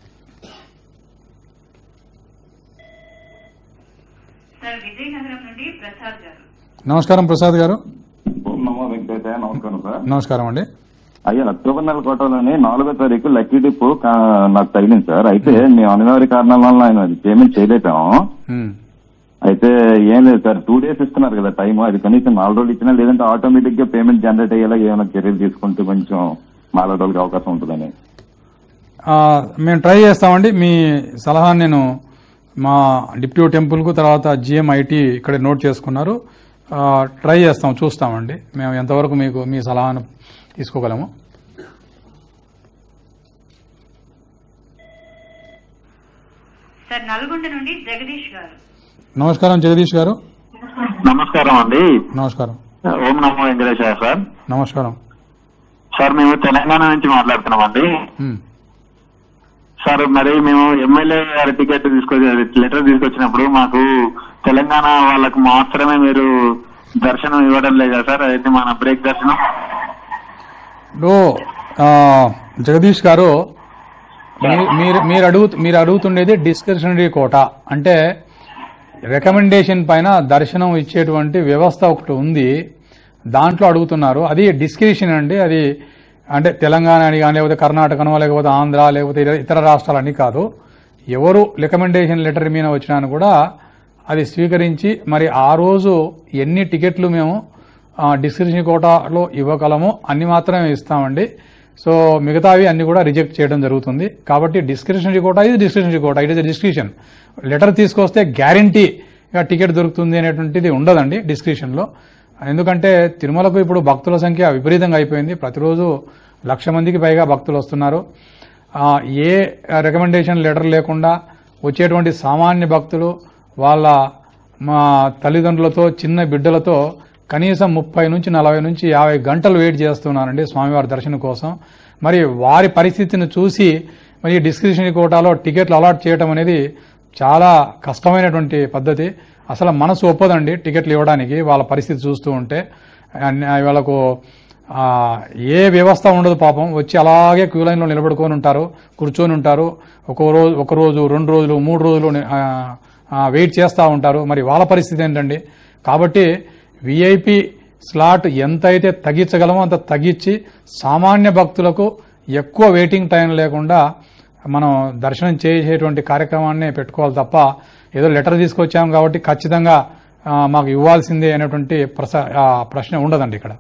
సార్ విజయనగరం నుండి ప్రసాద్ గారు నమస్కారం ప్రసాద్ గారు ఓం నమో వెంకటేశాయ నమస్కారం సార్ నమస్కారం అండి అయ్యా అక్టోబర్ నెల కోటలోని నాలుగో తారీఖు లక్కీ డిప్ కా- నాకు తగిలింది సార్ అయితే మేము అనివార్య కారణాల వల్ల ఆయన అది పేమెంట్ చేయలేపాము ఉమ్. అయితే ఏం లేదు సార్ టూ డేస్ ఇస్తున్నారు కదా టైం అది కనీసం నాలుగు రోజులు ఇచ్చినా లేదంటే ఆటోమేటిక్ గా పేమెంట్ జనరేట్ అయ్యేలా ఏమైనా చర్యలు తీసుకుంటే కొంచెం నాలుగు రోజులకి అవకాశం ఉంటుందని ఆ, మేము ట్రై చేస్తామండి మీ సలహా నేను మా డిప్యూటీ టెంపుల్కు తర్వాత జిఎం ఐటీ ఇక్కడ నోట్ చేసుకున్నారు ఆ, ట్రై చేస్తాం చూస్తామండి మేము ఎంతవరకు మీకు మీ సలహాను తీసుకోగలము సార్ నల్గొండ నుండి జగదీష్ గారు నమస్కారం జగదీష్ గారు నమస్కారం అండి నమస్కారం ఓం నమో వెంకటేశ్వర సార్ నమస్కారం సార్ మేము తెలంగాణ నుంచి మాట్లాడుతున్నాం అండి ఉమ్. సార్ మరి మేము ఎమ్మెల్యే గారి టికెట్ తీసుకొచ్చి లెటర్ తీసుకొచ్చినప్పుడు మాకు తెలంగాణ వాళ్ళకు మాత్రమే మీరు దర్శనం ఇవ్వడం లేదు కదా సార్ అయితే మన బ్రేక్ దర్శనం ఇప్పుడు ఆ, జగదీష్ గారు మీ- మీరు మీరు అడుగు మీరు అడుగుతుండేది డిస్క్రిప్షనరీ కోట అంటే రికమెండేషన్ పైన దర్శనం ఇచ్చేటువంటి వ్యవస్థ ఒకటి ఉంది దాంట్లో అడుగుతున్నారు అది డిస్క్రిప్షన్ అండి అది అంటే తెలంగాణ అని కానీ లేకపోతే కర్ణాటకనో లేకపోతే ఆంధ్ర లేకపోతే ఇతర- ఇతర రాష్ట్రాలని కాదు ఎవరు రికమెండేషన్ లెటర్ మీద వచ్చినా కూడా అది స్వీకరించి మరి ఆ రోజు ఎన్ని టికెట్లు మేము ఆ, డిస్క్రిప్షన్ కోటాలో ఇవ్వగలమో అన్ని మాత్రమే ఇస్తామండి సో మిగతావి అన్ని కూడా రిజెక్ట్ చేయడం జరుగుతుంది కాబట్టి డిస్క్రిప్షనరీ కోటా ఇది discretionary quota it is description letter తీసుకొస్తే గ్యారంటీగా టికెట్ దొరుకుతుంది అనేటువంటిది ఉండదండి డిస్క్రిప్షన్లో ఎందుకంటే తిరుమలకు ఇప్పుడు భక్తుల సంఖ్య విపరీతంగా అయిపోయింది ప్రతిరోజు లక్ష మందికి పైగా భక్తులు వస్తున్నారు ఆ, ఏ రికమెండేషన్ లెటర్ లేకుండా వచ్చేటువంటి సామాన్య భక్తులు వాళ్ళ మా తల్లిదండ్రులతో చిన్న బిడ్డలతో కనీసం ముప్పై నుంచి నలభై నుంచి యాభై గంటలు వెయిట్ చేస్తున్నారండి స్వామివారి దర్శనం కోసం మరి వారి పరిస్థితిని చూసి మరి డిస్క్రిప్షన్ కోటాలో టికెట్లు అలాట్ చేయడం అనేది చాలా కష్టమైనటువంటి పద్ధతి అసలు మనసు ఒప్పదండి టికెట్లు ఇవ్వడానికి వాళ్ళ పరిస్థితి చూస్తూ ఉంటే అన్ని- వాళ్ళకు ఆ, ఏ వ్యవస్థ ఉండదు పాపం వచ్చి అలాగే క్యూ లైన్లో నిలబడుకొని ఉంటారు కూర్చొని ఉంటారు ఒక రోజు ఒక రోజు రెండు రోజులు మూడు రోజులు ఆ, ఆ, వెయిట్ చేస్తూ ఉంటారు మరి వాళ్ళ పరిస్థితి ఏంటండి కాబట్టి విఐపి స్లాట్ ఎంత అయితే తగ్గించగలమో అంత తగ్గించి సామాన్య భక్తులకు ఎక్కువ వెయిటింగ్ టైం లేకుండా మనం దర్శనం చేసేటువంటి కార్యక్రమాన్ని పెట్టుకోవాలి తప్ప ఏదో లెటర్ తీసుకొచ్చాం కాబట్టి ఖచ్చితంగా ఆ, మాకు ఇవ్వాల్సిందే అనేటువంటి ప్రస ఆ, ప్రశ్న ఉండదండి ఇక్కడ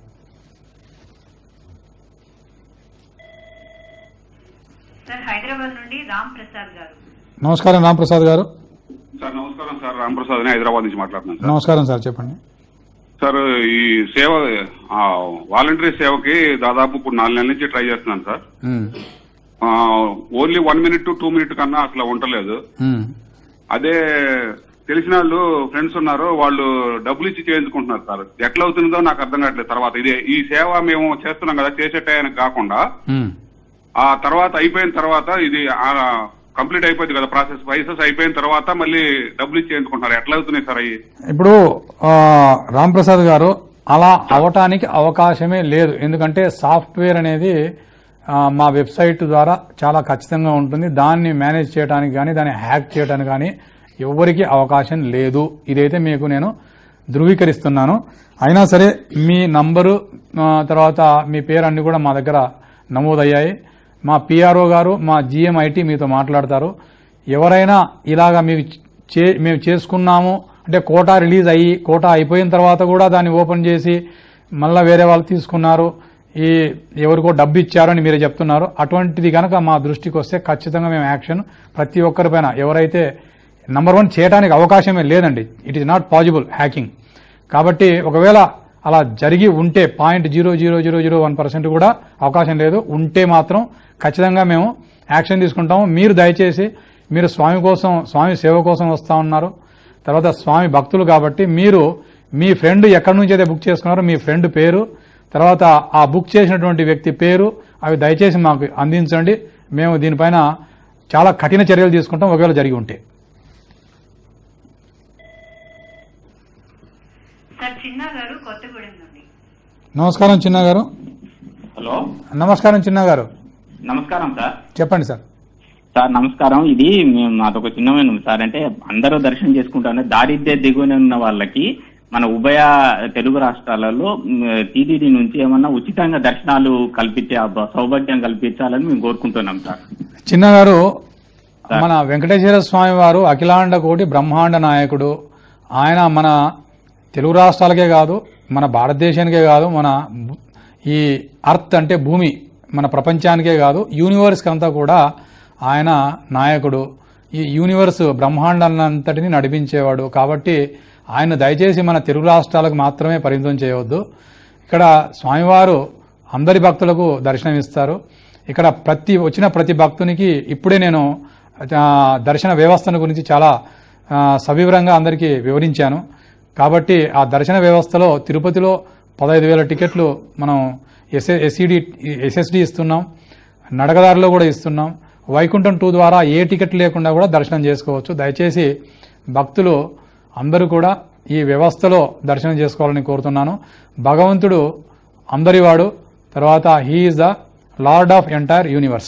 సార్ హైదరాబాద్ నుండి రామ్ ప్రసాద్ గారు నమస్కారం రాంప్రసాద్ గారు సార్ నమస్కారం సార్ రామప్రసాద్ అని హైదరాబాద్ నుంచి మాట్లాడుతున్నాను సార్ నమస్కారం సార్ చెప్పండి సార్ ఈ సేవ ఆ, వాలంటరీ సేవకి దాదాపు ఇప్పుడు నాలుగు నెలల నుంచి ట్రై చేస్తున్నాను సార్ ఉమ్, ఆ, only one minute two minute కన్నా అసలు ఉండలేదు ఉమ్, అదే తెలిసిన వాళ్ళు ఫ్రెండ్స్ ఉన్నారు వాళ్ళు డబ్బులు ఇచ్చి చేయించుకుంటున్నారు సార్ ఎట్లా అవుతుందో నాకు అర్థం కావట్లేదు తర్వాత ఇదే ఈ సేవ మేము చేస్తున్నాం కదా చేసే టయానికి కాకుండా ఉమ్. ఆ తర్వాత అయిపోయిన తర్వాత ఇది కంప్లీట్ అయిపోయింది కదా ప్రాసెస్ పైసెస్ అయిపోయిన తర్వాత మళ్ళీ డబ్బులు ఇచ్చి చేయించుకుంటున్నారు ఎట్లా అవుతున్నాయి సార్ అవి ఇప్పుడు ఆ, రాంప్రసాద్ గారు అలా అవటానికి అవకాశమే లేదు ఎందుకంటే సాఫ్ట్వేర్ అనేది ఆ, మా వెబ్సైట్ ద్వారా చాలా ఖచ్చితంగా ఉంటుంది దాన్ని మేనేజ్ చేయడానికి కానీ దాన్ని హ్యాక్ చేయడానికి కానీ ఎవరికి అవకాశం లేదు ఇదైతే మీకు నేను ధృవీకరిస్తున్నాను అయినా సరే మీ నంబరు ఆ, తర్వాత మీ పేరు అన్ని కూడా మా దగ్గర నమోదయ్యాయి మా పిఆర్ఓ గారు మా జిఎంఐటి మీతో మాట్లాడతారు ఎవరైనా ఇలాగా మీకు చే మేము చేసుకున్నాము అంటే కోటా రిలీజ్ అయ్యి కోటా అయిపోయిన తర్వాత కూడా దాన్ని ఓపెన్ చేసి మళ్ళీ వేరే వాళ్ళు తీసుకున్నారు ఈ ఎవరికో డబ్బు ఇచ్చారని మీరు చెప్తున్నారు అటువంటిది కనుక మా దృష్టికి వస్తే ఖచ్చితంగా మేము యాక్షన్ ప్రతి ఒక్కరిపైన ఎవరైతే నంబర్ వన్ చేయడానికి అవకాశమే లేదండి it is not possible hacking కాబట్టి ఒకవేళ అలా జరిగి ఉంటే point zero zero zero zero one percent కూడా అవకాశం లేదు ఉంటే మాత్రం ఖచ్చితంగా మేము యాక్షన్ తీసుకుంటాము మీరు దయచేసి మీరు స్వామి కోసం స్వామి సేవ కోసం వస్తా ఉన్నారు తర్వాత స్వామి భక్తులు కాబట్టి మీరు మీ ఫ్రెండ్ ఎక్కడి నుంచి అయితే బుక్ చేసుకున్నారో మీ ఫ్రెండ్ పేరు తర్వాత ఆ బుక్ చేసినటువంటి వ్యక్తి పేరు అవి దయచేసి మాకు అందించండి మేము దీనిపైన చాలా కఠిన చర్యలు తీసుకుంటాం ఒకవేళ జరిగి ఉంటే సార్ చిన్న గారు కొత్తగూడెం నుండి నమస్కారం చిన్న గారు హలో నమస్కారం చిన్న గారు నమస్కారం సార్ చెప్పండి సార్ సార్ నమస్కారం ఇది మేము అదొక చిన్నమైన సార్ అంటే అందరూ దర్శనం చేసుకుంటానే దారిద్ర్య దిగువన ఉన్న వాళ్ళకి మన ఉభయ తెలుగు రాష్ట్రాలలో టీటీడీ నుంచి ఏమన్నా ఉచితంగా దర్శనాలు కల్పించే ఆ బ- సౌభాగ్యం కల్పించాలని మేము కోరుకుంటున్నాం సార్ చిన్న గారు మన వెంకటేశ్వర స్వామి వారు అఖిలాండ కోటి బ్రహ్మాండ నాయకుడు ఆయన మన తెలుగు రాష్ట్రాలకే కాదు మన భారతదేశానికే కాదు మన భూ- ఈ అర్త్ అంటే భూమి మన ప్రపంచానికే కాదు యూనివర్స్కి అంతా కూడా ఆయన నాయకుడు ఈ యూనివర్స్ బ్రహ్మాండాన్నంతటిని నడిపించేవాడు కాబట్టి ఆయన దయచేసి మన తెలుగు రాష్ట్రాలకు మాత్రమే పరిమితం చేయవద్దు ఇక్కడ స్వామివారు అందరి భక్తులకు దర్శనం ఇస్తారు ఇక్కడ ప్రతి వచ్చిన ప్రతి భక్తునికి ఇప్పుడే నేను ఆ, దర్శన వ్యవస్థను గురించి చాలా ఆ, సవివరంగా అందరికీ వివరించాను కాబట్టి ఆ దర్శన వ్యవస్థలో తిరుపతిలో పదహైదు వేల టికెట్లు మనం ఎస్ఏ ఎస్ఈడి ఎస్ఎస్డి ఇస్తున్నాం నడకదారిలో కూడా ఇస్తున్నాం వైకుంఠం టూ ద్వారా ఏ టికెట్ లేకుండా కూడా దర్శనం చేసుకోవచ్చు దయచేసి భక్తులు అందరూ కూడా ఈ వ్యవస్థలో దర్శనం చేసుకోవాలని కోరుతున్నాను భగవంతుడు అందరివాడు తర్వాత he is the lord of entire universe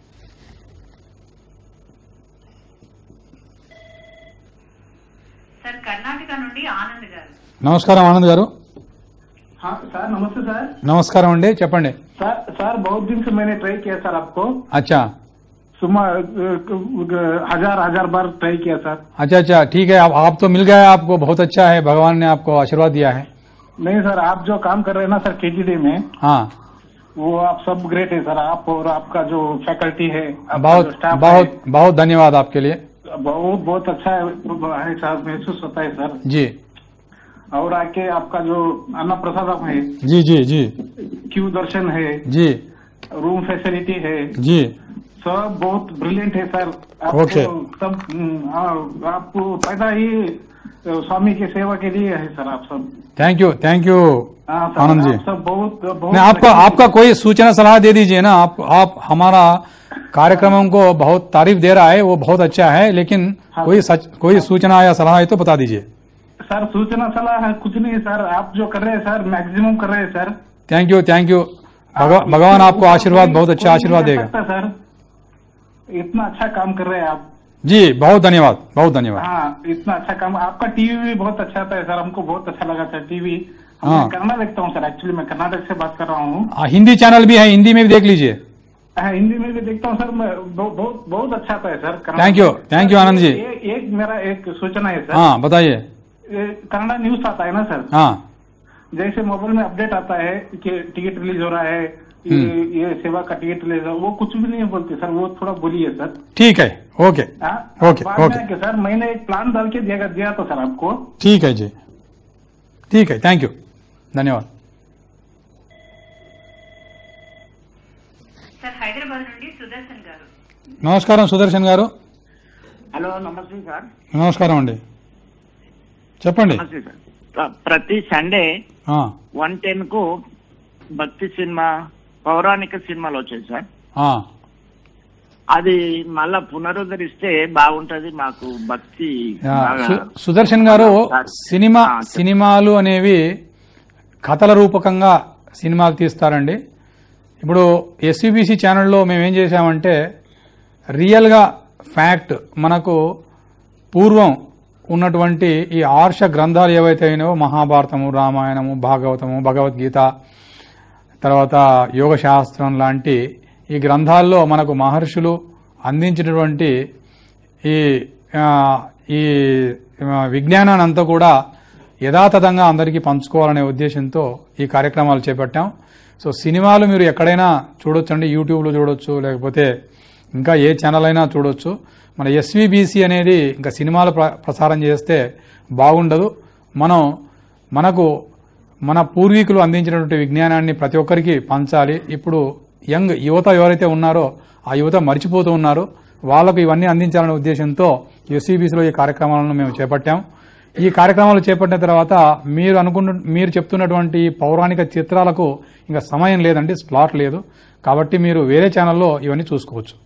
sir Karnataka నుండి ఆనంద్ గారు నమస్కారం ఆనంద్ గారు हाँ सर नमस्ते सर నమస్కారం అండి చెప్పండి सर सर बहुत दिन से मैंने ट्राई किया सर आपको अच्छा सुबह हजार हजार बार ट्राई किया सर अच्छा अच्छा ठीक है आप, आप तो मिल गए आपको बहुत अच्छा है भगवान ने आपको आशीर्वाद दिया है नहीं सर आप जो काम कर रहे हैं ना सर केटीडी में हाँ वो आप सब ग्रेट है सर आप और आपका जो फैकल्टी है आपका जो बहुत staff बहुत बहुत धन्यवाद आपके लिए है बहुत बहुत अच्छा है है सर महसूस होता है सर जी और आके आपका जो अन्न प्रसादम है जी जी जी क्यू दर्शन है जी रूम फैसिलिटी है जी सब बहुत ब्रिलियंट है सर Okay. आपको सब हम्म, हाँ, आपको पैदा ही अ, स्वामी की सेवा के लिए है सर आप सब थैंक यू थैंक यू हाँ सर आनंद जी आप सब बहुत बहुत नहीं आपका आपका कोई सूचना सलाह दे दीजिए ना आप आप हमारा कार्यक्रमों को बहुत तारीफ दे रहा है वो बहुत अच्छा है लेकिन कोई सच कोई सूचना या सलाह है तो बता दीजिए सर सूचना सलाह है कुछ नहीं सर आप जो कर रहे हैं सर मैक्सिमम कर रहे हैं sir thank you thank you भगवा- भगवान आपको आशीर्वाद बहुत अच्छा कोई आशीर्वाद नहीं कर देगा सकता सर इतना अच्छा काम कर रहे हैं आप जी बहुत धन्यवाद बहुत धन्यवाद हाँ इतना अच्छा काम आपका टीवी भी बहुत अच्छा था सर हमको बहुत अच्छा लगा सर टीवी हाँ। मैं कन्नड़ा देखता हूँ सर एक्चुअली मैं कर्नाटक से बात कर रहा हूँ आ, हिंदी चैनल भी है हिंदी में भी देख लीजिए हाँ, हिंदी में भी देखता हूँ सर मैं बहु- बहुत बहुत अच्छा था sir Kannada Thank you. Thank you, Anand ji. ए- एक मेरा एक सूचना है सर हाँ बताइए ये कन्नड़ा न्यूज आता है ना सर हाँ जैसे मोबाइल में अपडेट आता है कि टिकट रिलीज हो रहा है ये, ये सेवा का टिकट रिलीज हो वो कुछ भी नहीं बोलते सर वो थोड़ा बोलिए सर ठीक है ओके हाँ ओके बाद में ओके आके सर मैंने एक प्लान डाल के दिया दिया था सर आपको ठीक है जी ठीक है थैंक यू धन्यवाद సార్ హైదరాబాద్ నుండి సుదర్శన్ గారు నమస్కారం సుదర్శన్ గారు హలో నమస్తే సార్ నమస్కారం అండి చెప్పండి నమస్తే సార్ ప్ర- ప్రతి సండే ఆ, వన్ టెన్ కు భక్తి సినిమా పౌరాణిక సినిమాలు వచ్చాయి సార్ ఆ, అది మళ్ళా పునరుద్ధరిస్తే బాగుంటది మాకు భక్తి ఆ, బాగా- సు- సుదర్శన్ గారు సినిమా సినిమాలు అనేవి కథల రూపకంగా సినిమాలు తీస్తారండి ఇప్పుడు ఎస్సీబీసీ ఛానల్లో మేము ఏం చేశామంటే రియల్గా ఫ్యాక్ట్ మనకు పూర్వం ఉన్నటువంటి ఈ ఆర్ష గ్రంథాలు ఏవైతే అయినాయో మహాభారతము రామాయణము భాగవతము భగవద్గీత తర్వాత యోగశాస్త్రం లాంటి ఈ గ్రంథాల్లో మనకు మహర్షులు అందించినటువంటి ఈ ఆ, ఈ ఆ, విజ్ఞానాన్ని అంతా కూడా యథాతథంగా అందరికీ పంచుకోవాలనే ఉద్దేశంతో ఈ కార్యక్రమాలు చేపట్టాం సో సినిమాలు మీరు ఎక్కడైనా చూడొచ్చండి యూట్యూబ్లో చూడొచ్చు లేకపోతే ఇంకా ఏ ఛానల్ అయినా చూడొచ్చు మన ఎస్విబిసి అనేది ఇంకా సినిమాలు ప్ర- ప్రసారం చేస్తే బాగుండదు మనం మనకు మన పూర్వీకులు అందించినటువంటి విజ్ఞానాన్ని ప్రతి ఒక్కరికి పంచాలి ఇప్పుడు యంగ్ యువత ఎవరైతే ఉన్నారో ఆ యువత మర్చిపోతూ ఉన్నారు వాళ్ళకు ఇవన్నీ అందించాలనే ఉద్దేశంతో ఎస్సీబీసీలో ఈ కార్యక్రమాలను మేము చేపట్టాం ఈ కార్యక్రమాలు చేపట్టిన తర్వాత మీరు అనుకున్న మీరు చెప్తున్నటువంటి ఈ పౌరాణిక చిత్రాలకు ఇంకా సమయం లేదండి స్లాట్ లేదు కాబట్టి మీరు వేరే ఛానల్లో ఇవన్నీ చూసుకోవచ్చు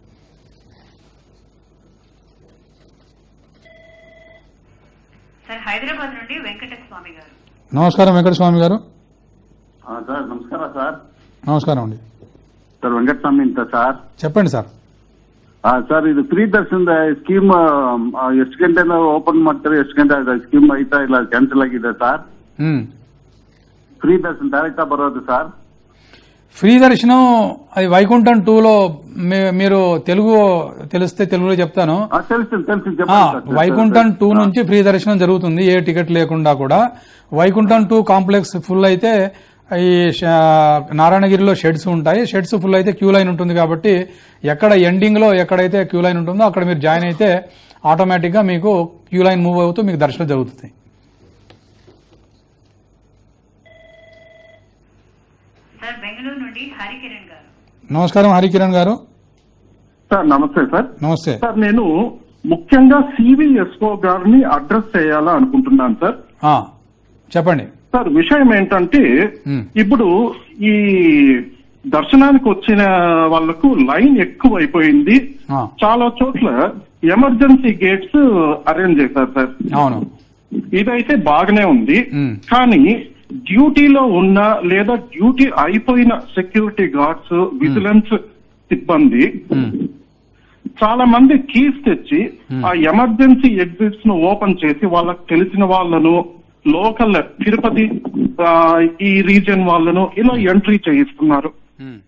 సార్ హైదరాబాద్ నుండి వెంకటస్వామి గారు నమస్కారం వెంకటస్వామి గారు సార్ ನಮಸ್ಕಾರ ಸರ್ నమస్కారం అండి ಸರ್ ವೆಂಕಟಸ್ವಾಮಿ ಅಂತ ಸರ್ చెప్పండి సార్ ಆ, ಸರ್ ಇದು ಫ್ರೀ ದರ್ಶನದ ಸ್ಕೀಮ್ ಎಷ್ಟು ಗಂಟೆ ಓಪನ್ ಮಾಡ್ತಾರೆ ಎಷ್ಟು ಗಂಟೆ ಸ್ಕೀಮ್ ಐತಾ ಇಲ್ಲ ಕ್ಯಾನ್ಸಲ್ ಆಗಿದೆ ಸರ್ ఉమ్. ಫ್ರೀ ದರ್ಶನ್ ಡೈರೆಕ್ಟಾ ಬರೋದು ಸರ್ ఫ్రీ దర్శనం అది వైకుంఠం టూలో మీ- మీరు తెలుగు తెలిస్తే తెలుగులో చెప్తాను తెలుసు తెలుసు ఆ, వైకుంఠం టూ నుంచి ఫ్రీ దర్శనం జరుగుతుంది ఏ టికెట్ లేకుండా కూడా వైకుంఠం టూ కాంప్లెక్స్ ఫుల్ అయితే ఈ ష- నారాయణగిరిలో షెడ్స్ ఉంటాయి షెడ్స్ ఫుల్ అయితే క్యూ లైన్ ఉంటుంది కాబట్టి ఎక్కడ ఎండింగ్ లో ఎక్కడైతే క్యూ లైన్ ఉంటుందో అక్కడ మీరు జాయిన్ అయితే ఆటోమేటిక్ గా మీకు క్యూ లైన్ మూవ్ అవుతూ మీకు దర్శనం జరుగుతుంది సార్ బెంగళూరు నుండి హరికిరణ్ గారు నమస్కారం హరికిరణ్ గారు సార్ నమస్తే సార్ నమస్తే సార్ నేను ముఖ్యంగా సివిఎస్ఓ గారిని అడ్రస్ చేయాలా అనుకుంటున్నాను సార్ ఆ, చెప్పండి సార్ విషయం ఏంటంటే ఉమ్, ఇప్పుడు ఈ దర్శనానికి వచ్చిన వాళ్లకు లైన్ ఎక్కువ అయిపోయింది ఆ, చాలా చోట్ల ఎమర్జెన్సీ గేట్స్ అరేంజ్ చేశారు సార్ అవును ఇదైతే బాగానే ఉంది ఉమ్, కానీ డ్యూటీలో ఉన్న లేదా డ్యూటీ అయిపోయిన సెక్యూరిటీ గార్డ్స్ విజిలెన్స్ సిబ్బంది ఉమ్, చాలా మంది కీస్ తెచ్చి Hmm. ఆ ఎమర్జెన్సీ ఎగ్జిట్స్ ను ఓపెన్ చేసి వాళ్ళకి తెలిసిన వాళ్ళను లోకల్ తిరుపతి ఆ, ఈ రీజియన్ వాళ్ళను ఇలా ఎంట్రీ చేయిస్తున్నారు ఉమ్.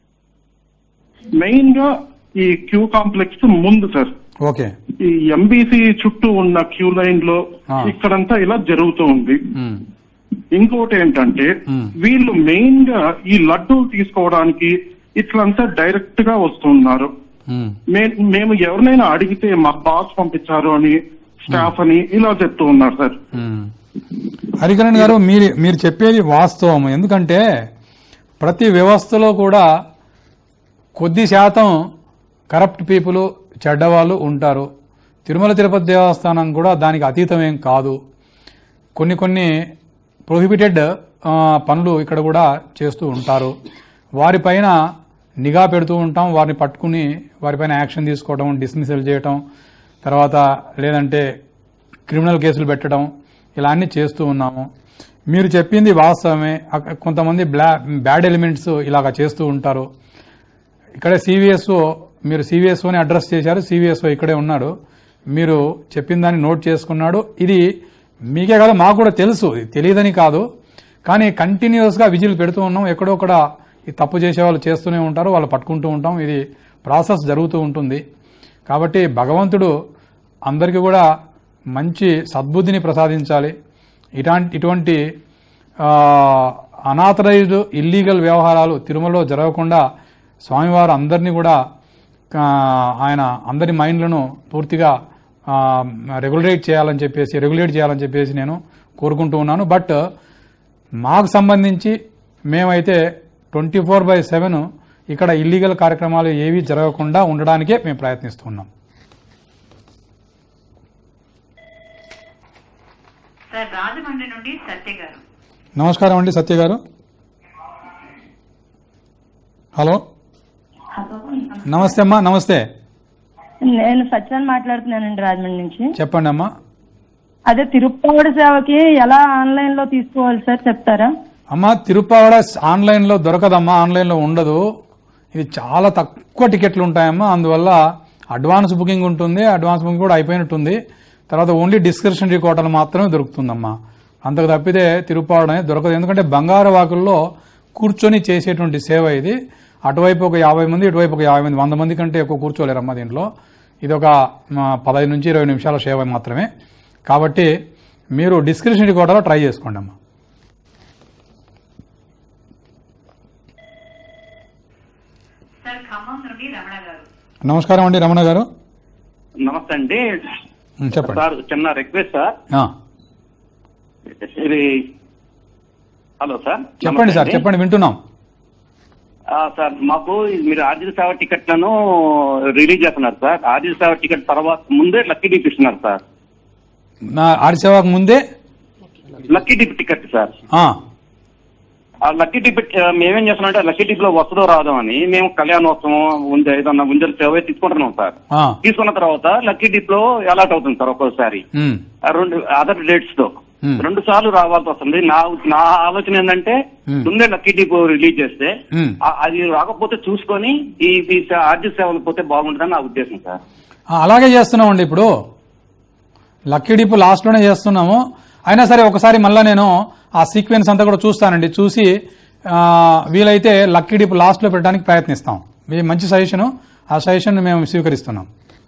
మెయిన్ గా ఈ క్యూ కాంప్లెక్స్ ముందు సార్ ఓకే ఈ ఎంబీసీ చుట్టూ ఉన్న క్యూ లైన్ లో Ah. ఇక్కడంతా ఇలా జరుగుతూ ఉంది ఉమ్, ఇంకోటి ఏంటంటే Hmm. వీళ్ళు మెయిన్ గా ఈ లడ్డూ తీసుకోవడానికి ఇట్లంతా డైరెక్ట్ గా వస్తున్నారు ఉమ్. మే- మేము ఎవరినైనా అడిగితే మా బాస్ పంపించారు అని స్టాఫ్ అని ఇలా చెప్తూ ఉన్నారు సార్ మ్మ్. హరికరణ్ గారు మీరు మీరు చెప్పేది వాస్తవం ఎందుకంటే ప్రతి వ్యవస్థలో కూడా కొద్ది శాతం కరప్ట్ పీపుల్ చెడ్డవాళ్ళు ఉంటారు తిరుమల తిరుపతి దేవస్థానం కూడా దానికి అతీతం ఏం కాదు కొన్ని కొన్ని ప్రొహిబిటెడ్ పనులు ఇక్కడ కూడా చేస్తూ ఉంటారు వారిపైన నిఘా పెడుతూ ఉంటాం వారిని పట్టుకుని వారిపైన యాక్షన్ తీసుకోవడం డిస్మిసల్ చేయటం తర్వాత లేదంటే క్రిమినల్ కేసులు పెట్టడం ఇలా అన్ని చేస్తూ ఉన్నాము మీరు చెప్పింది వాస్తవమే అక్క- కొంతమంది బ్లా బ్యాడ్ ఎలిమెంట్స్ ఇలాగ చేస్తూ ఉంటారు ఇక్కడ సివిఎస్ఓ మీరు సివిఎస్ఓని అడ్రస్ చేశారు సివిఎస్ఓ ఇక్కడే ఉన్నాడు మీరు చెప్పిన దాన్ని నోట్ చేసుకున్నాడు ఇది మీకే కాదు మాకు కూడా తెలుసు ఇది తెలియదని కాదు కానీ కంటిన్యూస్ గా విజిల్ పెడుతూ ఉన్నాం ఎక్కడో ఒకడ ఈ తప్పు చేసే వాళ్ళు చేస్తూనే ఉంటారు వాళ్ళు పట్టుకుంటూ ఉంటాం ఇది ప్రాసెస్ జరుగుతూ ఉంటుంది కాబట్టి భగవంతుడు అందరికీ కూడా మంచి సద్బుద్ధిని ప్రసాదించాలి ఇలాంటి ఇటువంటి అనాథరైజ్డ్ ఇల్లీగల్ వ్యవహారాలు తిరుమలలో జరగకుండా స్వామివారు అందరినీ కూడా ఆ, ఆయన అందరి మైండ్లను పూర్తిగా రెగ్యులేట్ చేయాలని చెప్పేసి రెగ్యులేట్ చేయాలని చెప్పేసి నేను కోరుకుంటూ ఉన్నాను బట్ మాకు సంబంధించి మేమైతే ట్వంటీ ఫోర్ బై సెవెన్ ఇక్కడ ఇల్లీగల్ కార్యక్రమాలు ఏవి జరగకుండా ఉండడానికే మేము ప్రయత్నిస్తున్నాం సార్ రాజమండ్రి నుండి సత్య గారు నమస్కారం అండి సత్య గారు హలో నమస్తే అమ్మా నమస్తే నేను సత్యాన్ని మాట్లాడుతున్నానండి రాజమండ్రి నుంచి చెప్పండి అమ్మా అదే తిరుప్పావడి సేవకి ఎలా ఆన్లైన్ లో తీసుకోవాలి సార్ చెప్తారా అమ్మా తిరుపావడ ఆన్లైన్ లో దొరకదమ్మా ఆన్లైన్ లో ఉండదు ఇది చాలా తక్కువ టికెట్లు ఉంటాయమ్మా అందువల్ల అడ్వాన్స్ బుకింగ్ ఉంటుంది అడ్వాన్స్ బుకింగ్ కూడా అయిపోయినట్టుంది తర్వాత ఓన్లీ డిస్క్రిప్షన్ కోటలు మాత్రమే దొరుకుతుందమ్మా అంతకు తప్పితే తిరుపావడం అనేది దొరకదు ఎందుకంటే బంగారు వాకుల్లో కూర్చొని చేసేటువంటి సేవ ఇది అటువైపు ఒక యాభై మంది ఇటువైపు ఒక యాభై మంది వంద మంది కంటే ఎక్కువ కూర్చోలేరమ్మా దీంట్లో ఇది ఒక ఆ, పదహైదు నుంచి ఇరవై నిమిషాల సేవ మాత్రమే కాబట్టి మీరు డిస్క్రిప్షన్ కోటాలో ట్రై చేసుకోండి అమ్మా సార్ ఖమ్మం నుండి రమణ గారు నమస్కారం అండి రమణ గారు నమస్తే అండి ఉమ్, చెప్పండి సార్ చిన్న రిక్వెస్ట్ సార్ ఆ, ఇది హలో సార్ చెప్పండి నమస్తే సార్ అండి. చెప్పండి వింటున్నాం ఆ, సార్ మాకు ఇది మీరు ఆర్థిక సేవ టికెట్లను రిలీజ్ చేస్తున్నారు సార్ ఆర్థిక సేవ టికెట్ తర్వాత ముందే లక్కీ డిప్ ఇస్తున్నారు సార్ నా ఆడిసేవాకు ముందే లక్కీ డిప్ టికెట్ సార్ ఆ, ఆ లక్కీ డిప్ మేమేం చేస్తున్నాం అంటే లక్కీ డిప్ లో వస్తుందో రాదో అని మేము కళ్యాణోత్సవం ఉండే ఏదన్నా ఉంజల్ సేవ తీసుకుంటున్నాం సార్ ఆ, తీసుకున్న తర్వాత లక్కీ డిప్ లో అలాట్ అవుతుంది సార్ ఒక్కోసారి ఉమ్, ఆ రెండు అదర్ డేట్స్ తో Hmm. రెండు సార్లు రావాల్సి వస్తుంది నా నా ఆలోచన ఏంటంటే Hmm. ముందే లక్కీ డిప్ రిలీజ్ చేస్తే ఉమ్. ఆ- అది రాకపోతే చూసుకొని ఈ ఈ స- ఆర్థిక సేవలు పోతే బాగుంటుందని నా ఉద్దేశం సార్ ఆ, అలాగే చేస్తున్నామండి ఇప్పుడు లక్కీ డిప్ లాస్ట్లోనే చేస్తున్నాము అయినా సరే ఒకసారి మళ్ళీ నేను ఆ సీక్వెన్స్ అంతా కూడా చూస్తానండి చూసి ఆ, వీలైతే లక్కీ డిప్ లాస్ట్లో పెట్టడానికి ప్రయత్నిస్తాం ఇది మంచి సజెషన్ ఆ సజెషన్ మేము స్వీకరిస్తున్నాం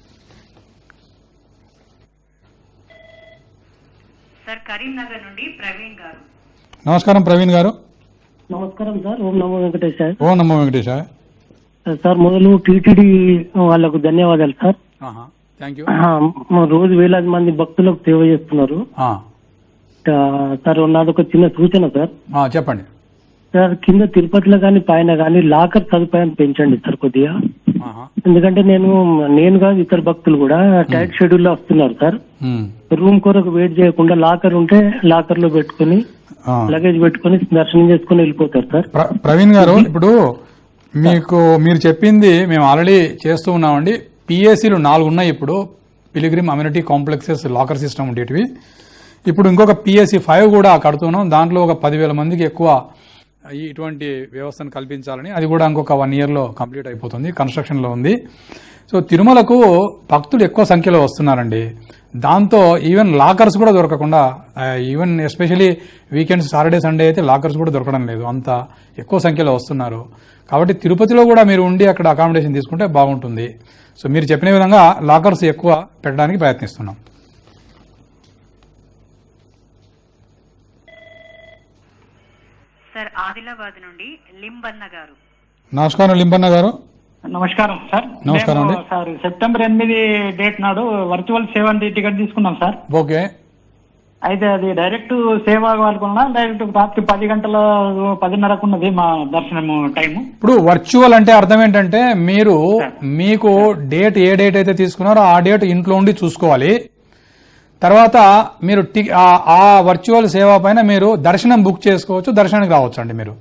సార్ కరీంనగర్ నుండి ప్రవీణ్ గారు నమస్కారం ప్రవీణ్ గారు నమస్కారం సార్ ఓం నమో వెంకటేష్ సార్ ఓ నమో వెంకటేష్ సార్ మొదలు టీటీడీ వాళ్ళకు ధన్యవాదాలు సార్ థ్యాంక్ యూ ఆ, మ- రోజు వేలాది మంది భక్తులకు సేవ చేస్తున్నారు ఆ, సార్ నాదొక చిన్న సూచన సార్ చెప్పండి సార్ కింద తిరుపతిలో కానీ పైన కానీ లాకర్ సదుపాయం పెంచండి సార్ కొద్దిగా ఎందుకంటే నేను నేను కాదు ఇతర భక్తులు కూడా టైట్ షెడ్యూల్ లో వస్తున్నారు సార్ ఉమ్, రూమ్ కొరకు వెయిట్ చేయకుండా లాకర్ ఉంటే లాకర్ లో పెట్టుకుని ఆ. లగేజ్ పెట్టుకుని దర్శనం చేసుకుని వెళ్ళిపోతారు సార్ ప్ర- ప్రవీణ్ గారు ఇప్పుడు మీకు మీరు చెప్పింది మేము ఆల్రెడీ చేస్తూ ఉన్నామండి పిఏసీలు నాలుగు ఉన్నాయి ఇప్పుడు pilgrim amenity complexes locker system ఉండేటివి ఇప్పుడు ఇంకొక పిఎస్సి ఫైవ్ కూడా కడుతున్నాం దాంట్లో ఒక పదివేల మందికి ఎక్కువ ఈ ఇటువంటి వ్యవస్థను కల్పించాలని అది కూడా ఇంకొక వన్ ఇయర్లో కంప్లీట్ అయిపోతుంది కన్స్ట్రక్షన్లో ఉంది సో తిరుమలకు భక్తులు ఎక్కువ సంఖ్యలో వస్తున్నారండి దాంతో ఈవెన్ లాకర్స్ కూడా దొరకకుండా ఆ, even especially weekends Saturday Sunday అయితే లాకర్స్ కూడా దొరకడం లేదు అంత ఎక్కువ సంఖ్యలో వస్తున్నారు కాబట్టి తిరుపతిలో కూడా మీరు ఉండి అక్కడ అకామిడేషన్ తీసుకుంటే బాగుంటుంది సో మీరు చెప్పిన విధంగా లాకర్స్ ఎక్కువ పెట్టడానికి ప్రయత్నిస్తున్నాం సార్ ఆదిలాబాద్ నుండి లింబన్న గారు నమస్కారం లింబన్న గారు నమస్కారం సార్ నమస్కారం మేము అండి. సార్ సెప్టెంబర్ ఎనిమిది డేట్ నాడు వర్చువల్ సేవ టికెట్ తీసుకున్నాం సార్ ఓకే అయితే అది డైరెక్ట్ సేవ వాళ్ళకున్నా డైరెక్ట్ రాత్రి పది గంటల పదిన్నరకు ఉన్నది మా దర్శనము టైము ఇప్పుడు వర్చువల్ అంటే అర్థం ఏంటంటే మీరు మీకు డేట్ ఏ డేట్ అయితే తీసుకున్నారో ఆ డేట్ ఇంట్లో ఉండి చూసుకోవాలి తర్వాత మీరు టి- ఆ- ఆ వర్చువల్ సేవ పైన మీరు దర్శనం బుక్ చేసుకోవచ్చు దర్శనానికి రావచ్చు అండి మీరు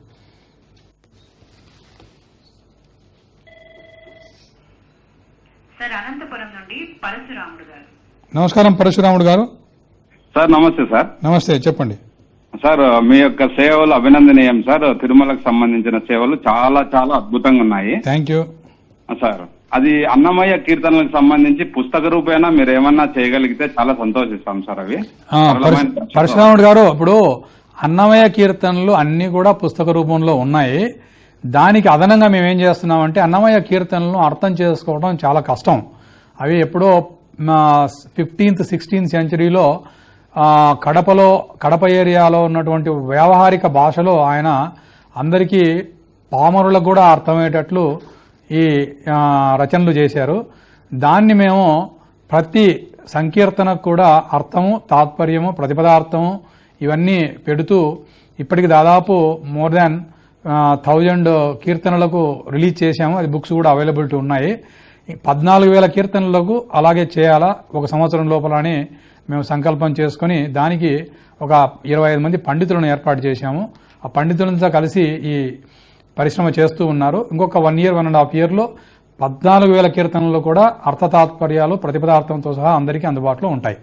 సార్ అనంతపురం నుండి పరశురాముడు గారు నమస్కారం పరశురాముడు గారు సార్ నమస్తే సార్ నమస్తే చెప్పండి సార్ మీ యొక్క సేవలు అభినందనీయం సార్ తిరుమలకు సంబంధించిన సేవలు చాలా చాలా అద్భుతంగా ఉన్నాయి థ్యాంక్ యూ సార్ అది అన్నమయ్య కీర్తనలకు సంబంధించి పుస్తక రూపేణా మీరు ఏమన్నా చేయగలిగితే చాలా సంతోషిస్తాం సార్ అవి ఆ, పరశు- పరశురాముడు గారు ఇప్పుడు అన్నమయ్య కీర్తనలు అన్ని కూడా పుస్తక రూపంలో ఉన్నాయి దానికి అదనంగా మేము ఏం చేస్తున్నామంటే అన్నమయ్య కీర్తనలను అర్థం చేసుకోవడం చాలా కష్టం అవి ఎప్పుడో ఫిఫ్టీన్త్ సిక్స్టీన్త్ సెంచరీలో ఆ, కడపలో కడప ఏరియాలో ఉన్నటువంటి వ్యావహారిక భాషలో ఆయన అందరికీ పామరులకు కూడా అర్థమయ్యేటట్లు ఈ ఆ, రచనలు చేశారు దాన్ని మేము ప్రతి సంకీర్తనకు కూడా అర్థము తాత్పర్యము ప్రతిపదార్థము ఇవన్నీ పెడుతూ ఇప్పటికి దాదాపు మోర్ దాన్ థౌజండ్ కీర్తనలకు రిలీజ్ చేశాము అది బుక్స్ కూడా అవైలబిలిటీ ఉన్నాయి ఈ పద్నాలుగు వేల కీర్తనలకు అలాగే చేయాలా ఒక సంవత్సరం లోపలని మేము సంకల్పం చేసుకుని దానికి ఒక ఇరవై ఐదు మంది పండితులను ఏర్పాటు చేశాము ఆ పండితులతో కలిసి ఈ పరిశ్రమ చేస్తూ ఉన్నారు ఇంకొక one year one and half ఇయర్లో పద్నాలుగు వేల కీర్తనలు కూడా అర్థ తాత్పర్యాలు ప్రతిపదార్థంతో సహా అందరికీ అందుబాటులో ఉంటాయి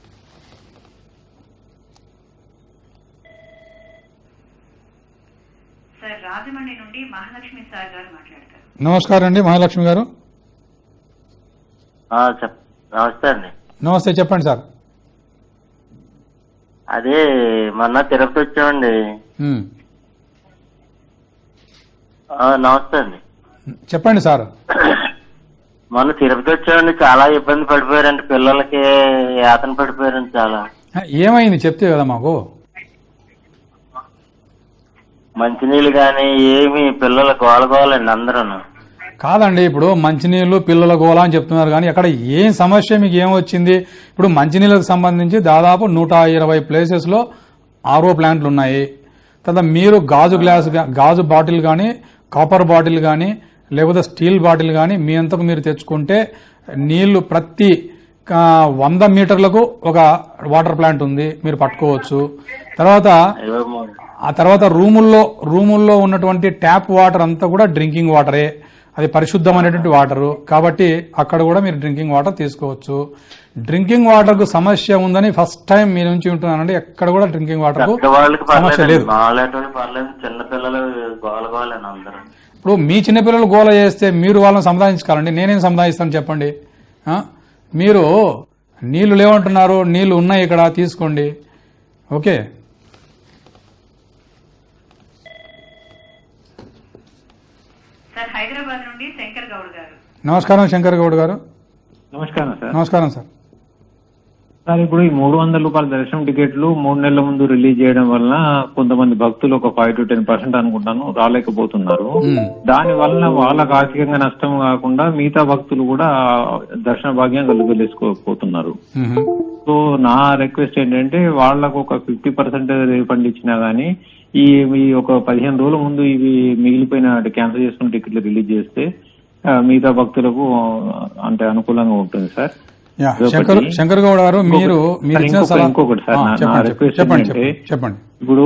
సార్ రాజమండ్రి నుండి మహాలక్ష్మి సార్ గారు మాట్లాడతారు నమస్కారం అండి మహాలక్ష్మి గారు ఆ, చెప్ నమస్తే అండి నమస్తే చెప్పండి సార్ అదే మొన్న తిరుపతి వచ్చామండి ఉమ్, ఆ, నమస్తే అండి చెప్పండి సార్ మొన్న తిరుపతి వచ్చామండి చాలా ఇబ్బంది పడిపోయారండి పిల్లలకి యాతన పడిపోయారండి చాలా ఏమైంది చెప్తే కదా మాకు మంచినీళ్ళు కానీ ఏమి పిల్లలు గోలగోలండి అందరూ కాదండి ఇప్పుడు మంచినీళ్ళు పిల్లల గోళ అని చెప్తున్నారు కానీ అక్కడ ఏం సమస్య మీకు ఏం వచ్చింది ఇప్పుడు మంచినీళ్ళకు సంబంధించి దాదాపు నూట ఇరవై ప్లేసెస్ లో ఆర్ఓ ప్లాంట్లు ఉన్నాయి తర్వాత మీరు గాజు గ్లాస్ గా- గాజు బాటిల్ కానీ కాపర్ బాటిల్ కానీ లేకపోతే స్టీల్ బాటిల్ కానీ మీ అంతకు మీరు తెచ్చుకుంటే నీళ్లు ప్రతి ఆ, వంద మీటర్లకు ఒక వాటర్ ప్లాంట్ ఉంది మీరు పట్టుకోవచ్చు తర్వాత ఆ తర్వాత రూముల్లో రూముల్లో ఉన్నటువంటి ట్యాప్ వాటర్ అంతా కూడా డ్రింకింగ్ వాటరే అది పరిశుద్ధమైనటువంటి వాటరు కాబట్టి అక్కడ కూడా మీరు డ్రింకింగ్ వాటర్ తీసుకోవచ్చు డ్రింకింగ్ వాటర్ కు సమస్య ఉందని ఫస్ట్ టైం మీ నుంచి ఉంటున్నానండి ఎక్కడ కూడా డ్రింకింగ్ వాటర్ కు వాళ్ళకి సమస్య పర్లేదు లేదు మాలాంటి పర్లేదు చిన్న పిల్లలు గోలగోలండి అందరూ ఇప్పుడు మీ చిన్నపిల్లలు గోల చేస్తే మీరు వాళ్ళని సంపాదించుకోవాలండి నేనేం సంపాదిస్తాను చెప్పండి ఆ? మీరు నీళ్లు లేవంటున్నారు నీళ్లు ఉన్నాయి ఇక్కడ తీసుకోండి ఓకే సార్ హైదరాబాద్ నుండి శంకర్ గౌడ్ గారు నమస్కారం శంకర్ గౌడ్ గారు నమస్కారం సార్ నమస్కారం సార్ సార్ ఇప్పుడు ఈ మూడు వందల రూపాయల దర్శనం టికెట్లు మూడు నెలల ముందు రిలీజ్ చేయడం వలన కొంతమంది భక్తులు ఒక ఫైవ్ టు టెన్ పర్సెంట్ అనుకుంటాను రాలేకపోతున్నారు దాని వలన వాళ్ళకు ఆర్థికంగా నష్టం కాకుండా మిగతా భక్తులు కూడా దర్శన భాగ్యం కలుగలేసుకోకపోతున్నారు సో నా రిక్వెస్ట్ ఏంటంటే వాళ్ళకు ఒక ఫిఫ్టీ పర్సెంట్ రీఫండ్ ఇచ్చినా గానీ ఈ ఈ ఒక పదిహేను రోజుల ముందు ఇవి మిగిలిపోయిన క్యాన్సిల్ చేసుకున్న టికెట్లు రిలీజ్ చేస్తే ఆ, మిగతా భక్తులకు ఆ, అంటే అనుకూలంగా ఉంటుంది సార్ యా, ఇదొకటి. శంకర్ శంకర్ గౌడ్ గారు మీరు మీరు సార్, ఇచ్చిన ఇంకొక- సలహా ఇంకొకటి సార్ ఆ, నా- నా చెప్పండి రిక్వెస్ట్ చెప్పండి ఏంటంటే చెప్పండి చెప్పండి ఇప్పుడు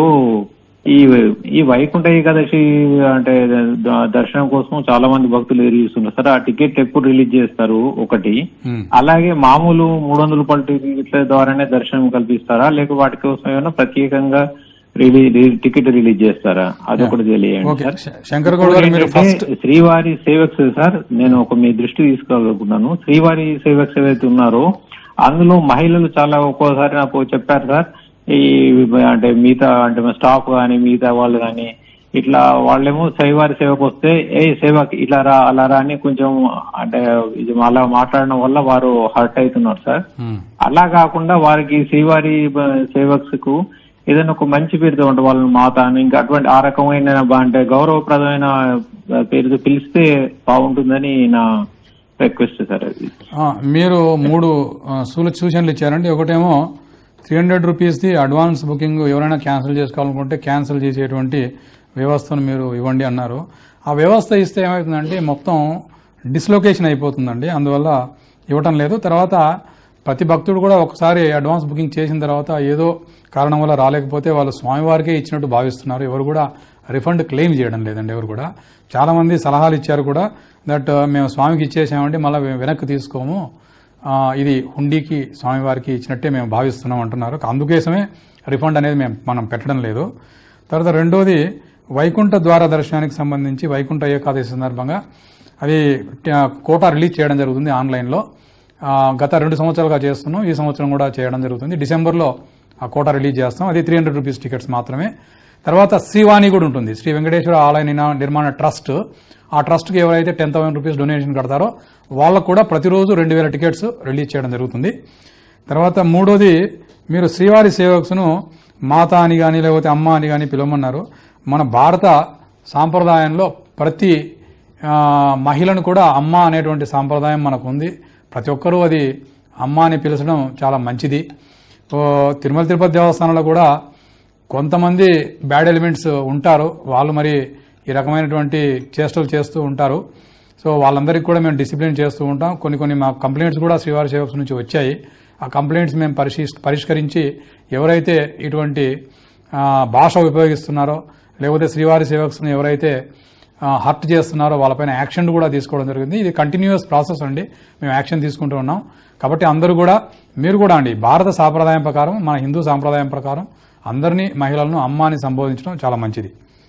ఈ ఈ వైకుంఠ ఏకాదశి అంటే ద- దర్శనం కోసం చాలా మంది భక్తులు ఎదురు చూస్తున్నారు సార్ ఆ టికెట్ ఎప్పుడు రిలీజ్ చేస్తారు ఒకటి ఉమ్. అలాగే మామూలు మూడు వందల రూపాయల టికెట్ల ద్వారానే దర్శనం కల్పిస్తారా లేక వాటి కోసం ఏమైనా ప్రత్యేకంగా రిలీజ్ టికెట్ రిలీజ్ చేస్తారా అదొకటి తెలియండి ఓకే సార్ శ- శంకర్ గౌడ్ గారు మీరు ఏంటంటే ఫస్ట్ శ్రీవారి సేవక్స్ సార్ నేను ఒక మీ దృష్టి తీసుకోవాలనుకున్నాను శ్రీవారి సేవక్స్ ఏవైతే ఉన్నారో అందులో మహిళలు చాలా ఒక్కోసారి నాకు చెప్పారు సార్ ఈ అంటే మిగతా అంటే స్టాఫ్ కానీ మిగతా వాళ్ళు కానీ ఇట్లా వాళ్ళేమో శ్రీవారి సేవకు వస్తే ఏ సేవకి ఇట్లా రా అలా రా అని కొంచెం అంటే ఇది అలా మాట్లాడడం వల్ల వారు హర్ట్ అవుతున్నారు సార్ అలా కాకుండా వారికి శ్రీవారి సేవక్స్ కు ఏదైనా ఒక మంచి పేరుతో ఉంటే వాళ్ళని మాత అని ఇంకా అటువంటి ఆ రకమైన బా- అంటే గౌరవప్రదమైన పేరుతో పిలిస్తే బాగుంటుందని నా రిక్వెస్ట్ సార్ అది ఆ, మీరు మూడు ఆ, సూల- సూచనలు ఇచ్చారండి ఒకటేమో త్రీ హండ్రెడ్ రూపీస్ది అడ్వాన్స్ బుకింగ్ ఎవరైనా క్యాన్సిల్ చేసుకోవాలనుకుంటే క్యాన్సిల్ చేసేటువంటి వ్యవస్థను మీరు ఇవ్వండి అన్నారు ఆ వ్యవస్థ ఇస్తే ఏమవుతుందంటే మొత్తం డిస్లొకేషన్ అయిపోతుందండి అందువల్ల ఇవ్వటం లేదు తర్వాత ప్రతి భక్తుడు కూడా ఒకసారి అడ్వాన్స్ బుకింగ్ చేసిన తర్వాత ఏదో కారణం వల్ల రాలేకపోతే వాళ్ళు స్వామివారికే ఇచ్చినట్టు భావిస్తున్నారు ఎవరు కూడా రిఫండ్ క్లెయిమ్ చేయడం లేదండి ఎవరు కూడా చాలా మంది సలహాలు ఇచ్చారు కూడా దట్ మేము స్వామికి ఇచ్చేసామండి మళ్ళీ వెనక్కి తీసుకోము ఆ, ఇది హుండీకి స్వామివారికి ఇచ్చినట్టే మేము భావిస్తున్నాం అంటున్నారు అందుకోసమే రిఫండ్ అనేది మేము మనం పెట్టడం లేదు తర్వాత రెండోది వైకుంఠ ద్వార దర్శనానికి సంబంధించి వైకుంఠ ఏకాదశి సందర్భంగా అది ఆ, కోటా రిలీజ్ చేయడం జరుగుతుంది ఆన్లైన్లో ఆ, గత రెండు సంవత్సరాలుగా చేస్తున్నాం ఈ సంవత్సరం కూడా చేయడం జరుగుతుంది డిసెంబర్లో ఆ కోటా రిలీజ్ చేస్తాం అది త్రీ హండ్రెడ్ రూపీస్ టికెట్స్ మాత్రమే తర్వాత శ్రీవాణి కూడా ఉంటుంది శ్రీ వెంకటేశ్వర ఆలయ నినా- నిర్మాణ ట్రస్ట్ ఆ ట్రస్ట్కి ఎవరైతే టెన్ థౌసండ్ రూపీస్ డొనేషన్ కడతారో వాళ్ళకు కూడా ప్రతిరోజు రెండు వేల టికెట్స్ రిలీజ్ చేయడం జరుగుతుంది తర్వాత మూడోది మీరు శ్రీవారి సేవక్స్ను మాత అని కానీ లేకపోతే అమ్మ అని కానీ పిలవమన్నారు మన భారత సాంప్రదాయంలో ప్రతి ఆ, మహిళను కూడా అమ్మ అనేటువంటి సాంప్రదాయం మనకు ఉంది ప్రతి ఒక్కరూ అది అమ్మ అని పిలచడం చాలా మంచిది ఓ, తిరుమల తిరుపతి దేవస్థానంలో కూడా కొంతమంది బ్యాడ్ ఎలిమెంట్స్ ఉంటారు వాళ్ళు మరి ఈ రకమైనటువంటి చేష్టలు చేస్తూ ఉంటారు సో వాళ్ళందరికీ కూడా మేము డిసిప్లిన్ చేస్తూ ఉంటాం కొన్ని కొన్ని మా కంప్లైంట్స్ కూడా శ్రీవారి సేవక్స్ నుంచి వచ్చాయి ఆ కంప్లైంట్స్ మేము పరిశీ పరిష్కరించి ఎవరైతే ఇటువంటి ఆ, భాష ఉపయోగిస్తున్నారో లేకపోతే శ్రీవారి సేవక్స్ని ఎవరైతే హర్ట్ చేస్తున్నారో వాళ్ళపైన యాక్షన్ కూడా తీసుకోవడం జరిగింది ఇది కంటిన్యూస్ ప్రాసెస్ అండి మేము యాక్షన్ తీసుకుంటూ ఉన్నాం కాబట్టి అందరూ కూడా మీరు కూడా అండి భారత సాంప్రదాయం ప్రకారం మన హిందూ సాంప్రదాయం ప్రకారం అందరినీ మహిళలను అమ్మ అని సంబోధించడం చాలా మంచిది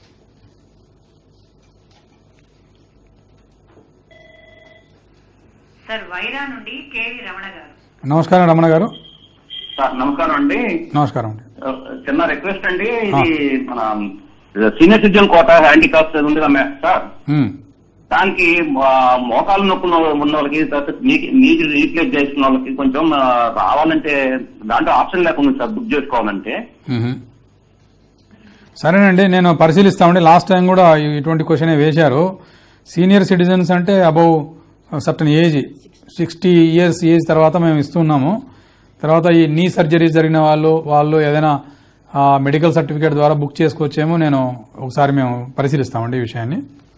సార్ వైరా నుండి కేవి రమణ గారు నమస్కారం రమణ గారు సార్ నమస్కారం అండి నమస్కారం అండి చిన్న రిక్వెస్ట్ అండి ఇది మన సీనియర్ సిటిజన్ కోట హ్యాండికాప్స్ ఉంది కదా మే- సార్ ఉమ్, దానికి ఆ, మోకాలు నొప్పులు ఉన్న వాళ్ళకి తర్వాత నీ- నీటి రీప్లేస్ చేసిన వాళ్ళకి కొంచెం ఆ, రావాలంటే దాంట్లో ఆప్షన్ లేకుండా ఉంది సార్ బుక్ చేసుకోవాలంటే మ్మ్. సరేనండి నేను పరిశీలిస్తామండి లాస్ట్ టైం కూడా ఈ- ఇటువంటి క్వశ్చన్ వేశారు సీనియర్ సిటిజన్స్ అంటే above certain age sixty years age తర్వాత మేము ఇస్తున్నాము తర్వాత ఈ నీ సర్జరీ జరిగిన వాళ్ళు వాళ్ళు ఏదైనా మెడికల్ సర్టిఫికేట్ ద్వారా బుక్ చేసుకోవచ్చేమో నేను ఒకసారి మేము పరిశీలిస్తామండి ఈ విషయాన్ని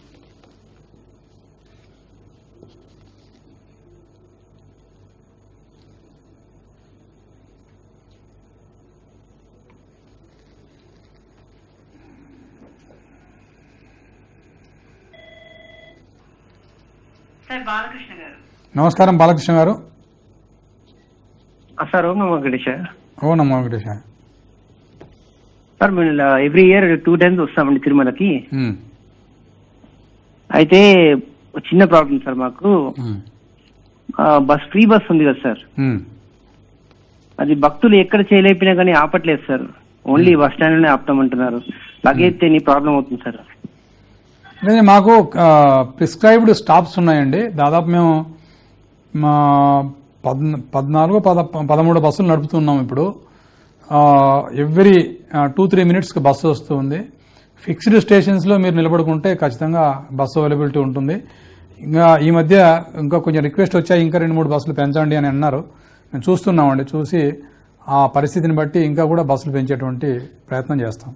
సార్ బాలకృష్ణ గారు నమస్కారం బాలకృష్ణ గారు సార్ ఓం నమో గణేష్ ఓ నమో వెంకటేశ సార్ మేము ఎవ్రీ ఇయర్ టూ టైమ్స్ వస్తామండి తిరుమలకి మ్మ్. అయితే ఒక చిన్న ప్రాబ్లం సార్ మాకు మ్మ్. ఆ, బస్ ఫ్రీ బస్ ఉంది కదా సార్ మ్మ్. అది భక్తులు ఎక్కడ చేయలేపినా కానీ ఆపట్లేదు సార్ ఓన్లీ బస్ స్టాండ్ లోనే ఆపుతామంటున్నారు లగేజ్ నీ ప్రాబ్లం అవుతుంది సార్ అదే మాకు ప్రిస్క్రైబ్డ్ స్టాప్స్ ఉన్నాయండి దాదాపు మేము మా పద్ పద్నాలుగు పద పదమూడు బస్సులు నడుపుతున్నాం ఇప్పుడు ఎవ్రీ టూ త్రీ మినిట్స్కి బస్సు వస్తుంది ఫిక్స్డ్ స్టేషన్స్లో మీరు నిలబడుకుంటే ఖచ్చితంగా బస్సు అవైలబిలిటీ ఉంటుంది ఇంకా ఈ మధ్య ఇంకా కొంచెం రిక్వెస్ట్ వచ్చాయి ఇంకా రెండు మూడు బస్సులు పెంచండి అని అన్నారు మేము చూస్తున్నామండి చూసి ఆ పరిస్థితిని బట్టి ఇంకా కూడా బస్సులు పెంచేటువంటి ప్రయత్నం చేస్తాం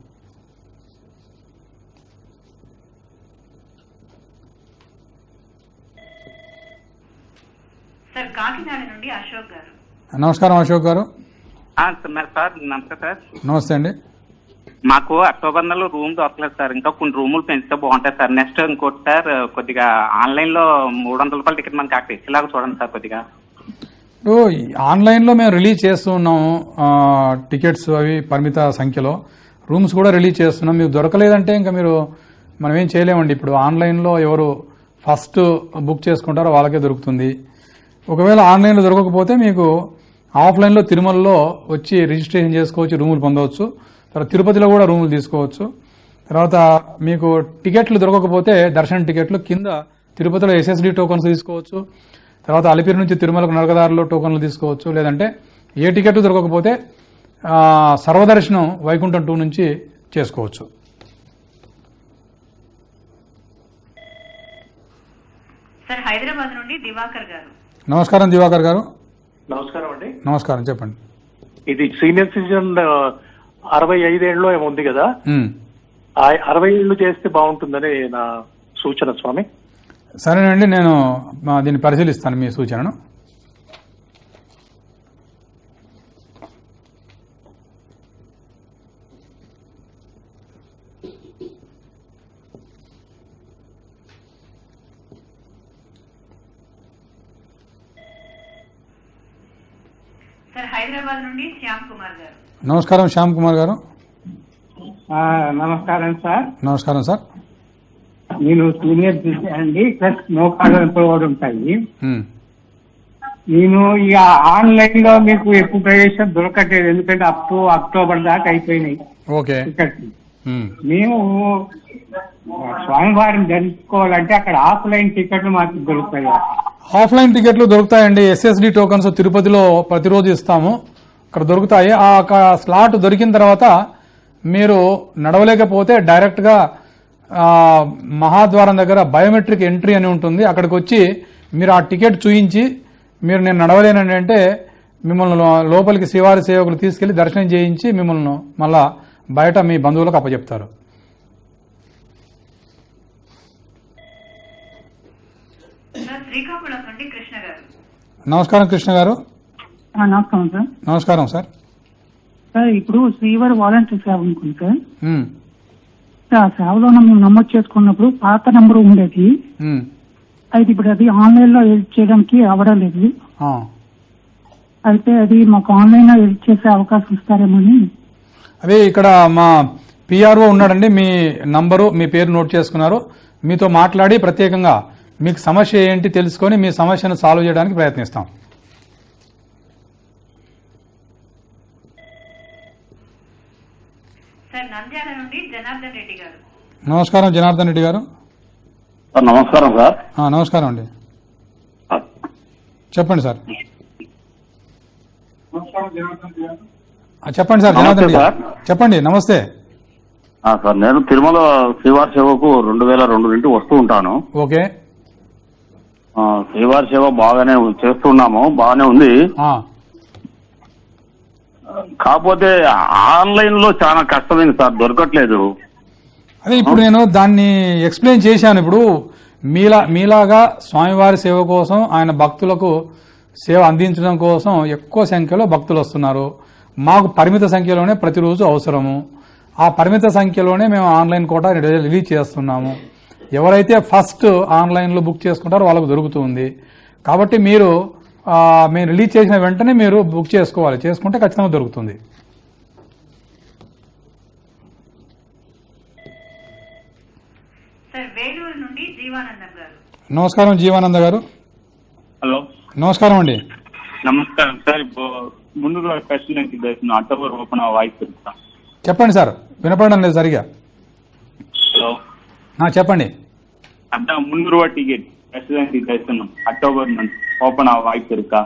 సార్ కాకినాడ నుండి అశోక్ గారు నమస్కారం అశోక్ గారు ఆ, సార్ నమస్తే సార్ నమస్తే అండి మాకు అక్టోబర్ నెలలో రూమ్ దొరకలేదు సార్ ఇంకా కొన్ని రూములు పెంచితే బాగుంటాయి సార్ నెక్స్ట్ ఇంకోటి సార్ కొద్దిగా ఆన్లైన్ లో మూడు వందల రూపాయల టికెట్ మనకి అక్కడ ఇచ్చేలాగా చూడండి సార్ కొద్దిగా ఇప్పుడు ఈ ఆన్లైన్లో మేము రిలీజ్ చేస్తూ ఉన్నాము ఆ, టికెట్స్ అవి పరిమిత సంఖ్యలో రూమ్స్ కూడా రిలీజ్ చేస్తున్నాం మీకు దొరకలేదంటే ఇంకా మీరు మనం ఏం చేయలేమండి ఇప్పుడు ఆన్లైన్లో ఎవరు ఫస్ట్ బుక్ చేసుకుంటారో వాళ్ళకే దొరుకుతుంది ఒకవేళ ఆన్లైన్లో దొరకకపోతే మీకు ఆఫ్లైన్లో తిరుమలలో వచ్చి రిజిస్ట్రేషన్ చేసుకోవచ్చు రూములు పొందవచ్చు తర్వాత తిరుపతిలో కూడా రూములు తీసుకోవచ్చు తర్వాత మీకు టికెట్లు దొరకకపోతే దర్శనం టికెట్లు కింద తిరుపతిలో ఎస్ఎస్డి టోకన్స్ తీసుకోవచ్చు తర్వాత అలిపిరి నుంచి తిరుమలకు నరకదారిలో టోకన్లు తీసుకోవచ్చు లేదంటే ఏ టికెట్ దొరకకపోతే ఆ, సర్వదర్శనం వైకుంఠం టూ నుంచి చేసుకోవచ్చు సార్ హైదరాబాద్ నుండి దివాకర్ గారు నమస్కారం దివాకర్ గారు నమస్కారం అండి నమస్కారం చెప్పండి ఇది సీనియర్ సిటిజన్ ఆ, అరవై ఐదేళ్ళలో ఏమో ఉంది కదా ఉమ్. ఆ అరవై ఏళ్ళు చేస్తే బాగుంటుందని నా సూచన స్వామి సరేనండి నేను మా దీన్ని పరిశీలిస్తాను మీ సూచనను సార్ హైదరాబాద్ నుండి శ్యామ్ కుమార్ గారు నమస్కారం శ్యామ్ కుమార్ గారు ఆ, నమస్కారం సార్ నమస్కారం సార్ నేను సీనియర్ సిటిజన్ అండి ప్లస్ మోకాళ్ళ నొప్పులు కూడా ఉంటాయి ఉమ్. నేను ఇక ఆన్లైన్ లో మీకు ఎక్కువ ప్రవేశం దొరకట్లేదు ఎందుకంటే అప్ టు అక్టోబర్ దాకా అయిపోయినాయి ఓకే టికెట్ ఉమ్. మేము స్వామివారిని దర్శించుకోవాలంటే అక్కడ ఆఫ్లైన్ టికెట్లు మాకు దొరుకుతాయి ఆఫ్లైన్ టికెట్లు దొరుకుతాయండి ఎస్ఎస్డి టోకన్స్ తిరుపతిలో ప్రతిరోజు ఇస్తాము అక్కడ దొరుకుతాయి ఆ ఒక స్లాట్ దొరికిన తర్వాత మీరు నడవలేకపోతే డైరెక్ట్ గా ఆ, మహాద్వారం దగ్గర బయోమెట్రిక్ ఎంట్రీ అని ఉంటుంది అక్కడికి వచ్చి మీరు ఆ టికెట్ చూయించి మీరు నేను నడవలేనండి అంటే మిమ్మల్ని లో- లోపలికి శ్రీవారి సేవకులు తీసుకెళ్లి దర్శనం చేయించి మిమ్మల్ని మళ్ళా బయట మీ బంధువులకు అప్పచెప్తారు సార్ శ్రీకాకుళం నుండి కృష్ణ గారు నమస్కారం కృష్ణ గారు ఆ, నమస్కారం సార్ నమస్కారం సార్ సార్ ఇప్పుడు శ్రీవారి వాలంటీర్ సేవ అనుకుంది సార్ ఉమ్, ఆ సేవలో మేము నమోదు చేసుకున్నప్పుడు పాత నెంబర్ ఉండేది ఉమ్, అయితే ఇప్పుడు అది ఆన్లైన్ లో ఎడిట్ చేయడానికి అవడం లేదు ఆ. అయితే అది మాకు ఆన్లైన్ లో ఎడిట్ చేసే అవకాశం ఇస్తారేమని అదే ఇక్కడ మా పిఆర్ఓ ఉన్నాడండి మీ నంబరు మీ పేరు నోట్ చేసుకున్నారు మీతో మాట్లాడి ప్రత్యేకంగా మీకు సమస్య ఏంటి తెలుసుకొని మీ సమస్యను సాల్వ్ చేయడానికి ప్రయత్నిస్తాం సార్ నంద్యాల నుండి జనార్దన్ రెడ్డి గారు నమస్కారం జనార్దన్ రెడ్డి గారు సార్ నమస్కారం సార్ ఆ, నమస్కారం అండి చెప్పండి సార్ ఆ, చెప్పండి సార్ నమస్తే జనార్దన్ సార్. గారు. చెప్పండి నమస్తే ఆ, సార్ నేను తిరుమల శ్రీవారి సేవకు రెండు వేల రెండు నుండి వస్తూ ఉంటాను ఓకే ఆ, శ్రీవారి సేవ బాగానే చేస్తున్నాము బాగానే ఉంది ఆ, కాకపోతే ఆన్లైన్ లో చాలా కష్టమైంది సార్ దొరకట్లేదు అదే ఇప్పుడు నేను దాన్ని ఎక్స్ప్లెయిన్ చేశాను ఇప్పుడు మీలా మీలాగా స్వామివారి సేవ కోసం ఆయన భక్తులకు సేవ అందించడం కోసం ఎక్కువ సంఖ్యలో భక్తులు వస్తున్నారు మాకు పరిమిత సంఖ్యలోనే ప్రతిరోజు అవసరము ఆ పరిమిత సంఖ్యలోనే మేము ఆన్లైన్ కోటా రిలీ- రిలీజ్ చేస్తున్నాము ఎవరైతే ఫస్ట్ ఆన్లైన్లో బుక్ చేసుకుంటారో వాళ్ళకు దొరుకుతుంది కాబట్టి మీరు ఆ, మేము రిలీజ్ చేసిన వెంటనే మీరు బుక్ చేసుకోవాలి చేసుకుంటే ఖచ్చితంగా దొరుకుతుంది సార్ వేలూరు నుండి జీవానందం గారు నమస్కారం జీవానంద గారు హలో నమస్కారం అండి నమస్కారం సార్ ఇప్పుడు ముందుగా ప్రెసిడెంట్ చేసిన అక్టోబర్ ఓపెన్ వాయిస్ తెలుసా చెప్పండి సార్ వినపడడం లేదు సరిగా హలో ఆ, చెప్పండి அதான் முந்நூறு ரூபா டிக்கெட் பிரசிடென்ட் தரிசனம் அக்டோபர் மந்த் ஓபன் ஆக வாய்ப்பு இருக்கா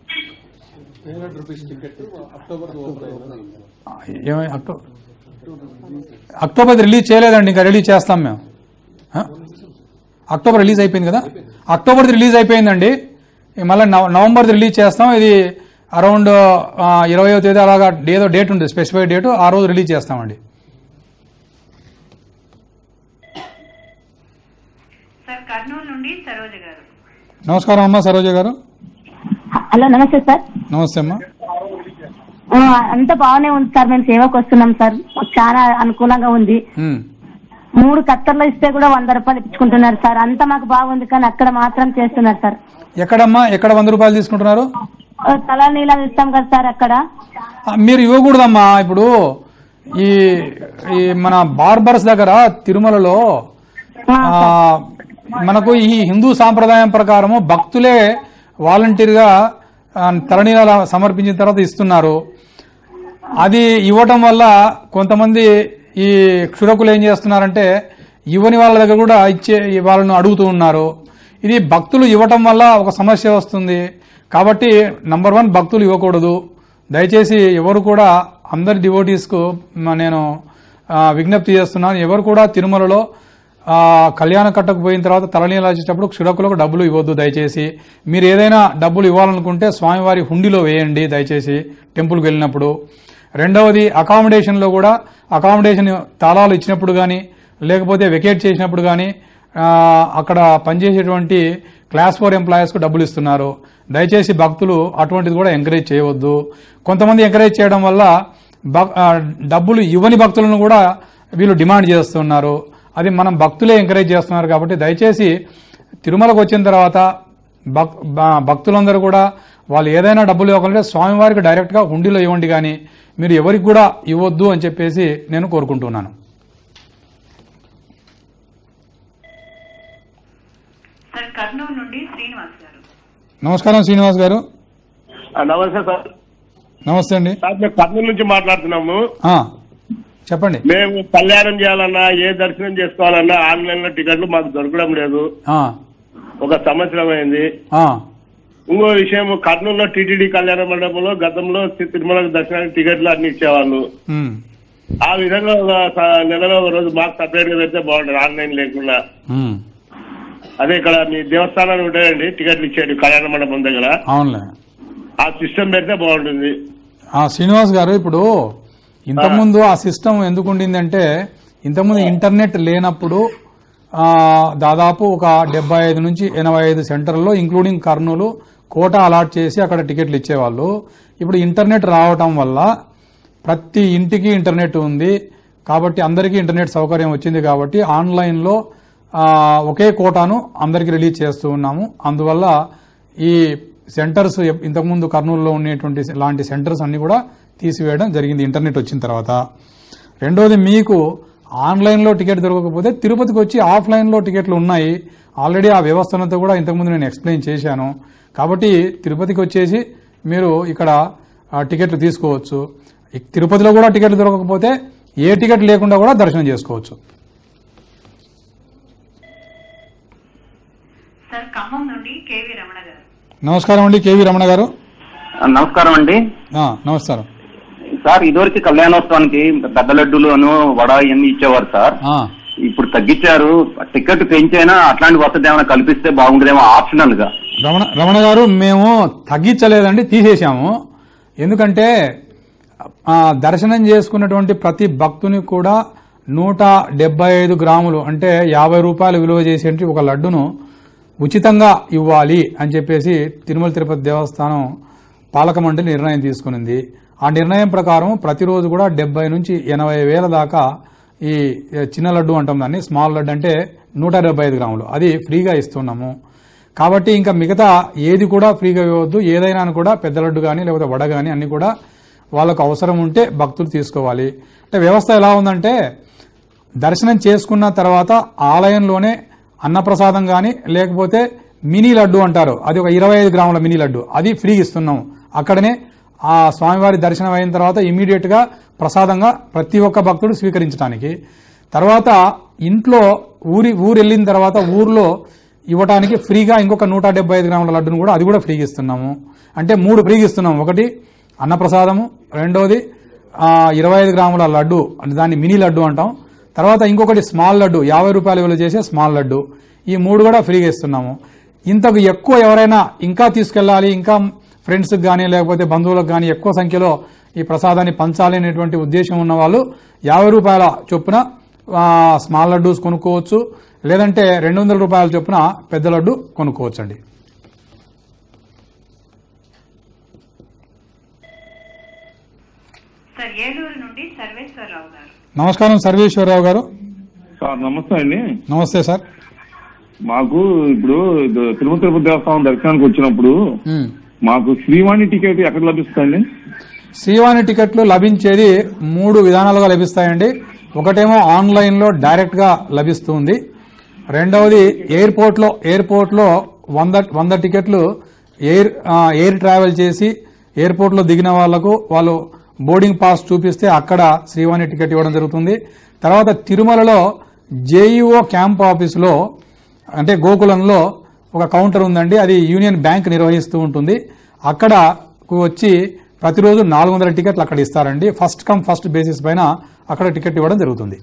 ఏమై అక్టోబర్ అక్టోబర్ రిలీజ్ చేయలేదండి ఇంకా రిలీజ్ చేస్తాం మేము ఆ? అక్టోబర్ రిలీజ్ అయిపోయింది కదా అక్టోబర్ రిలీజ్ అయిపోయిందండి మళ్ళీ నవంబర్ రిలీజ్ చేస్తాం ఇది అరౌండ్ ఇరవయో తేదీ అలాగా ఏదో డేట్ ఉంటుంది స్పెసిఫైడ్ డేట్ ఆ రోజు రిలీజ్ చేస్తామండి సార్ కర్నూలు నుండి సరోజ గారు నమస్కారం అమ్మా సరోజ గారు హలో నమస్తే సార్ నమస్తే అమ్మా ఆ, అంతా బాగానే ఉంది సార్ మేము సేవకు వస్తున్నాం సార్ మాకు చాలా అనుకూలంగా ఉంది ఉమ్. మూడు కత్తర్లు ఇస్తే కూడా వంద రూపాయలు ఇచ్చుకుంటున్నారు సార్ అంతా మాకు బాగుంది కానీ అక్కడ మాత్రం చేస్తున్నారు సార్ ఎక్కడమ్మా ఎక్కడ వంద రూపాయలు తీసుకుంటున్నారు ఆ, తలా నీలం ఇస్తాం కదా సార్ అక్కడ ఆ, మీరు ఇవ్వకూడదమ్మా ఇప్పుడు ఈ ఈ మన బార్బర్స్ దగ్గర తిరుమలలో ఆ, మనకు ఈ హిందూ సాంప్రదాయం ప్రకారము భక్తులే వాలంటీర్గా ఆ, తలనీలాల సమర్పించిన తర్వాత ఇస్తున్నారు అది ఇవ్వటం వల్ల కొంతమంది ఈ క్షురకులు ఏం చేస్తున్నారంటే ఇవ్వని వాళ్ళ దగ్గర కూడా ఇచ్చే వాళ్ళను అడుగుతూ ఉన్నారు ఇది భక్తులు ఇవ్వటం వల్ల ఒక సమస్య వస్తుంది కాబట్టి నంబర్ వన్ భక్తులు ఇవ్వకూడదు దయచేసి ఎవరు కూడా అందరి డివోటీస్కు మ- నేను ఆ, విజ్ఞప్తి చేస్తున్నాను ఎవరు కూడా తిరుమలలో ఆ, కళ్యాణ కట్టకు పోయిన తర్వాత తలనీళ్ళు వచ్చేటప్పుడు క్షురకులకు డబ్బులు ఇవ్వద్దు దయచేసి మీరు ఏదైనా డబ్బులు ఇవ్వాలనుకుంటే స్వామివారి హుండీలో వేయండి దయచేసి టెంపుల్కి వెళ్ళినప్పుడు రెండవది అకామిడేషన్లో కూడా అకామిడేషన్ తాళాలు ఇచ్చినప్పుడు కానీ లేకపోతే వెకేట్ చేసినప్పుడు కానీ అక్కడ పనిచేసేటువంటి క్లాస్ ఫోర్ ఎంప్లాయీస్కు డబ్బులు ఇస్తున్నారు దయచేసి భక్తులు అటువంటిది కూడా ఎంకరేజ్ చేయవద్దు కొంతమంది ఎంకరేజ్ చేయడం వల్ల భక్- ఆ, డబ్బులు ఇవ్వని భక్తులను కూడా వీళ్ళు డిమాండ్ చేస్తున్నారు అది మనం భక్తులే ఎంకరేజ్ చేస్తున్నారు కాబట్టి దయచేసి తిరుమలకు వచ్చిన తర్వాత భక్- బ- భక్తులందరూ కూడా వాళ్ళు ఏదైనా డబ్బులు ఇవ్వగలంటే స్వామివారికి డైరెక్ట్గా హుండీలో ఇవ్వండి కానీ మీరు ఎవరికి కూడా ఇవ్వద్దు అని చెప్పేసి నేను కోరుకుంటున్నాను సార్ కర్నూలు నుండి శ్రీనివాస్ గారు నమస్కారం శ్రీనివాస్ గారు ఆ, నమస్తే సార్ నమస్తే అండి సార్ మేము కర్నూలు నుంచి మాట్లాడుతున్నాము ఆ, చెప్పండి మేము కళ్యాణం చేయాలన్నా ఏ దర్శనం చేసుకోవాలన్నా ఆన్లైన్ లో టికెట్లు మాకు దొరకడం లేదు ఆ, ఒక సంవత్సరం అయింది ఆ, ఇంకో విషయం కర్నూలులో టీటీడీ కళ్యాణ మండపంలో గతంలో తి- తిరుమల దర్శనానికి టికెట్లు అన్ని ఇచ్చేవాళ్ళు ఉమ్, ఆ విధంగా ఒక స- నెలలో ఒక రోజు మాకు సపరేట్ గా పెడితే బాగుంటుంది ఆన్లైన్ లేకుండా ఉమ్, అదే ఇక్కడ మీ దేవస్థానాలు ఉంటాయండి టికెట్లు ఇచ్చేది కళ్యాణ మండపం దగ్గర అవునులే ఆ సిస్టమ్ పెడితే బాగుంటుంది ఆ శ్రీనివాస్ గారు ఇప్పుడు ఇంతకుముందు ఆ సిస్టమ్ ఎందుకు ఉండిందంటే ఇంతకుముందు ఇంటర్నెట్ లేనప్పుడు ఆ, దాదాపు ఒక డెబ్బై ఐదు నుంచి ఎనభై ఐదు సెంటర్లో ఇంక్లూడింగ్ కర్నూలు కోటా అలాట్ చేసి అక్కడ టికెట్లు ఇచ్చేవాళ్ళు ఇప్పుడు ఇంటర్నెట్ రావటం వల్ల ప్రతి ఇంటికి ఇంటర్నెట్ ఉంది కాబట్టి అందరికీ ఇంటర్నెట్ సౌకర్యం వచ్చింది కాబట్టి ఆన్లైన్లో ఆ, ఒకే కోటాను అందరికీ రిలీజ్ చేస్తూ ఉన్నాము అందువల్ల ఈ సెంటర్స్ ఎప్- ఇంతకుముందు కర్నూలులో ఉండేటువంటి లాంటి సెంటర్స్ అన్ని కూడా తీసివేయడం జరిగింది ఇంటర్నెట్ వచ్చిన తర్వాత రెండోది మీకు ఆన్లైన్లో టికెట్ దొరకకపోతే తిరుపతికి వచ్చి ఆఫ్లైన్లో టికెట్లు ఉన్నాయి ఆల్రెడీ ఆ వ్యవస్థనంతా కూడా ఇంతకుముందు నేను ఎక్స్ప్లెయిన్ చేశాను కాబట్టి తిరుపతికి వచ్చేసి మీరు ఇక్కడ ఆ, టికెట్లు తీసుకోవచ్చు ఈ తిరుపతిలో కూడా టికెట్లు దొరకకపోతే ఏ టికెట్ లేకుండా కూడా దర్శనం చేసుకోవచ్చు సార్ ఖమ్మం నుండి కేవి రమణ గారు నమస్కారం అండి కేవీ రమణ గారు నమస్కారం అండి ఆ, నమస్కారం సార్ ఇదివరకు కళ్యాణోత్సవానికి పెద్ద లడ్డూలు అను వడ ఇవన్నీ ఇచ్చేవారు సార్ ఆ, ఇప్పుడు తగ్గించారు టికెట్ పెంచైనా అట్లాంటి వసతి ఏమైనా కల్పిస్తే బాగుంటుందేమో ఆప్షనల్ గా రమణ రమణ గారు మేము తగ్గించలేదండి తీసేశాము ఎందుకంటే ఆ, దర్శనం చేసుకున్నటువంటి ప్రతి భక్తుని కూడా నూట డెబ్బై ఐదు గ్రాములు అంటే యాభై రూపాయలు విలువ చేసేటి ఒక లడ్డును ఉచితంగా ఇవ్వాలి అని చెప్పేసి తిరుమల తిరుపతి దేవస్థానం పాలక మండలి నిర్ణయం తీసుకునింది ఆ నిర్ణయం ప్రకారం ప్రతిరోజు కూడా డెబ్బై నుంచి ఎనభై వేల దాకా ఈ చిన్న లడ్డు అంటాం దాన్ని స్మాల్ లడ్డు అంటే నూట డెబ్బై ఐదు గ్రాములు అది ఫ్రీగా ఇస్తున్నాము కాబట్టి ఇంకా మిగతా ఏది కూడా ఫ్రీగా ఇవ్వద్దు ఏదైనా కూడా పెద్ద లడ్డు కానీ లేకపోతే వడ కానీ అన్ని కూడా వాళ్ళకు అవసరం ఉంటే భక్తులు తీసుకోవాలి అంటే వ్యవస్థ ఎలా ఉందంటే దర్శనం చేసుకున్న తర్వాత ఆలయంలోనే అన్నప్రసాదం కానీ లేకపోతే మినీ లడ్డు అంటారు అది ఒక ఇరవై ఐదు గ్రాముల మినీ లడ్డు అది ఫ్రీ ఇస్తున్నాం అక్కడనే ఆ స్వామివారి దర్శనం అయిన తర్వాత ఇమీడియట్ గా ప్రసాదంగా ప్రతి ఒక్క భక్తుడు స్వీకరించడానికి తర్వాత ఇంట్లో ఊరి ఊరు వెళ్ళిన తర్వాత ఊర్లో ఇవ్వడానికి ఫ్రీగా ఇంకొక నూట డెబ్బై ఐదు గ్రాముల లడ్డును కూడా అది కూడా ఫ్రీగా ఇస్తున్నాము అంటే మూడు ఫ్రీగా ఇస్తున్నాము ఒకటి అన్నప్రసాదము రెండోది ఆ, ఇరవై ఐదు గ్రాముల లడ్డు అంటే దాన్ని మినీ లడ్డు అంటాం తర్వాత ఇంకొకటి స్మాల్ లడ్డు యాభై రూపాయల విలువ చేసే స్మాల్ లడ్డు ఈ మూడు కూడా ఫ్రీగా ఇస్తున్నాము ఇంతకు ఎక్కువ ఎవరైనా ఇంకా తీసుకెళ్ళాలి ఇంకా ఫ్రెండ్స్కి కానీ లేకపోతే బంధువులకు కానీ ఎక్కువ సంఖ్యలో ఈ ప్రసాదాన్ని పంచాలి అనేటువంటి ఉద్దేశం ఉన్న వాళ్ళు యాభై రూపాయల చొప్పున ఆ, స్మాల్ లడ్డూస్ కొనుక్కోవచ్చు లేదంటే రెండు వందల రూపాయల చొప్పున పెద్ద లడ్డు కొనుక్కోవచ్చు అండి సార్ ఏలూరు నుండి సర్వేశ్వరరావు గారు నమస్కారం సర్వేశ్వరరావు గారు సార్ నమస్తే అండి నమస్తే సార్ మాకు ఇప్పుడు ఇది తిరుమల తిరుపతి దేవస్థానం దర్శనానికి వచ్చినప్పుడు ఉమ్. మాకు శ్రీవాణి టికెట్ ఎక్కడ లభిస్తుంది శ్రీవాణి టికెట్లు లభించేది మూడు విధానాలుగా లభిస్తాయండి ఒకటేమో ఆన్లైన్ లో డైరెక్ట్ గా లభిస్తుంది రెండవది ఎయిర్పోర్ట్ లో ఎయిర్పోర్ట్ లో వంద వంద టికెట్లు ఎయిర్ ఆ, ఎయిర్ ట్రావెల్ చేసి ఎయిర్పోర్ట్ లో దిగిన వాళ్లకు వాళ్ళు బోర్డింగ్ పాస్ చూపిస్తే అక్కడ శ్రీవాణి టికెట్ ఇవ్వడం జరుగుతుంది తర్వాత తిరుమలలో జేఈఓ క్యాంప్ ఆఫీసులో అంటే గోకులంలో ఒక కౌంటర్ ఉందండి అది యూనియన్ బ్యాంక్ నిర్వహిస్తూ ఉంటుంది అక్కడకు వచ్చి ప్రతిరోజు నాలుగు వందల టికెట్లు అక్కడ ఇస్తారండి ఫస్ట్ కమ్ ఫస్ట్ బేసిస్ పైన అక్కడ టికెట్ ఇవ్వడం జరుగుతుంది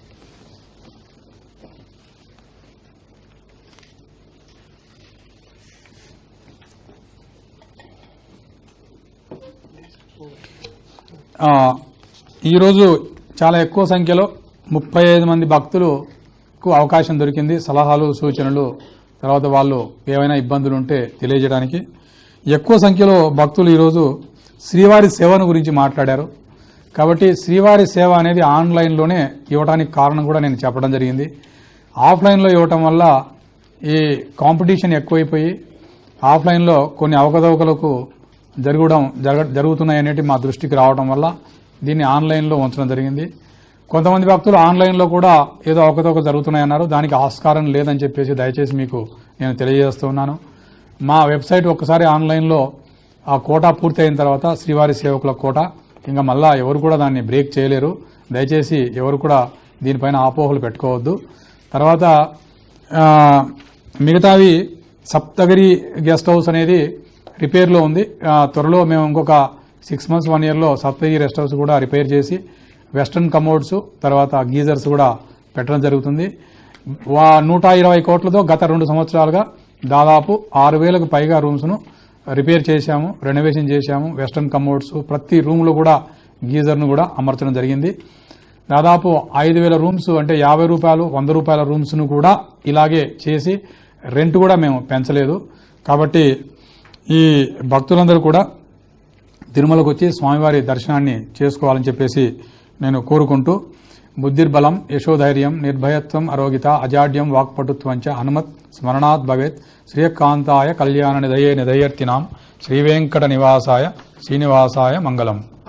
ఆ, ఈరోజు చాలా ఎక్కువ సంఖ్యలో ముప్పై ఐదు మంది భక్తులకు అవకాశం దొరికింది సలహాలు సూచనలు తర్వాత వాళ్ళు ఏవైనా ఇబ్బందులు ఉంటే తెలియజేయడానికి ఎక్కువ సంఖ్యలో భక్తులు ఈరోజు శ్రీవారి సేవను గురించి మాట్లాడారు కాబట్టి శ్రీవారి సేవ అనేది ఆన్లైన్లోనే ఇవ్వడానికి కారణం కూడా నేను చెప్పడం జరిగింది ఆఫ్లైన్లో ఇవ్వటం వల్ల ఈ కాంపిటీషన్ ఎక్కువైపోయి ఆఫ్లైన్లో కొన్ని అవకతవకలకు జరగడం జరగ జరుగుతున్నాయి అనేటి మా దృష్టికి రావడం వల్ల దీన్ని ఆన్లైన్లో ఉంచడం జరిగింది కొంతమంది భక్తులు ఆన్లైన్లో కూడా ఏదో అవకతవక జరుగుతున్నాయన్నారు దానికి ఆస్కారం లేదని చెప్పేసి దయచేసి మీకు నేను తెలియజేస్తున్నాను మా వెబ్సైట్ ఒక్కసారి ఆన్లైన్లో ఆ కోటా పూర్తి అయిన తర్వాత శ్రీవారి సేవకుల కోట ఇంకా మళ్ళా ఎవరు కూడా దాన్ని బ్రేక్ చేయలేరు దయచేసి ఎవరు కూడా దీనిపైన ఆపోహలు పెట్టుకోవద్దు తర్వాత ఆ, మిగతావి సప్తగిరి గెస్ట్ హౌస్ అనేది రిపేర్లో ఉంది ఆ, త్వరలో మేము ఇంకొక సిక్స్ మంత్స్ వన్ ఇయర్లో సప్తగిరి రెస్ట్ హౌస్ కూడా రిపేర్ చేసి వెస్టర్న్ కమోడ్స్ తర్వాత గీజర్స్ కూడా పెట్టడం జరుగుతుంది వా నూట ఇరవై కోట్లతో గత రెండు సంవత్సరాలుగా దాదాపు ఆరు వేలకు పైగా రూమ్స్ను రిపేర్ చేశాము రెనోవేషన్ చేశాము వెస్టర్న్ కమోడ్స్ ప్రతి రూమ్లో కూడా గీజర్ను కూడా అమర్చడం జరిగింది దాదాపు ఐదు వేల రూమ్స్ అంటే యాభై రూపాయలు వంద రూపాయల రూమ్స్ను కూడా ఇలాగే చేసి రెంట్ కూడా మేము పెంచలేదు కాబట్టి ఈ భక్తులందరూ కూడా తిరుమలకు వచ్చి స్వామివారి దర్శనాన్ని చేసుకోవాలని చెప్పేసి నేను కోరుకుంటూ బుద్ధిర్బలం యశోధైర్యం నిర్భయత్వం అరోగిత అజాడ్యం వాక్పటుత్వంచ హనుమత్ స్మరణాత్ భవేత్ శ్రీయకాంతాయ కళ్యాణ నిధయే నిధయర్తినాం శ్రీవేంకట నివాసాయ శ్రీనివాసాయ మంగళం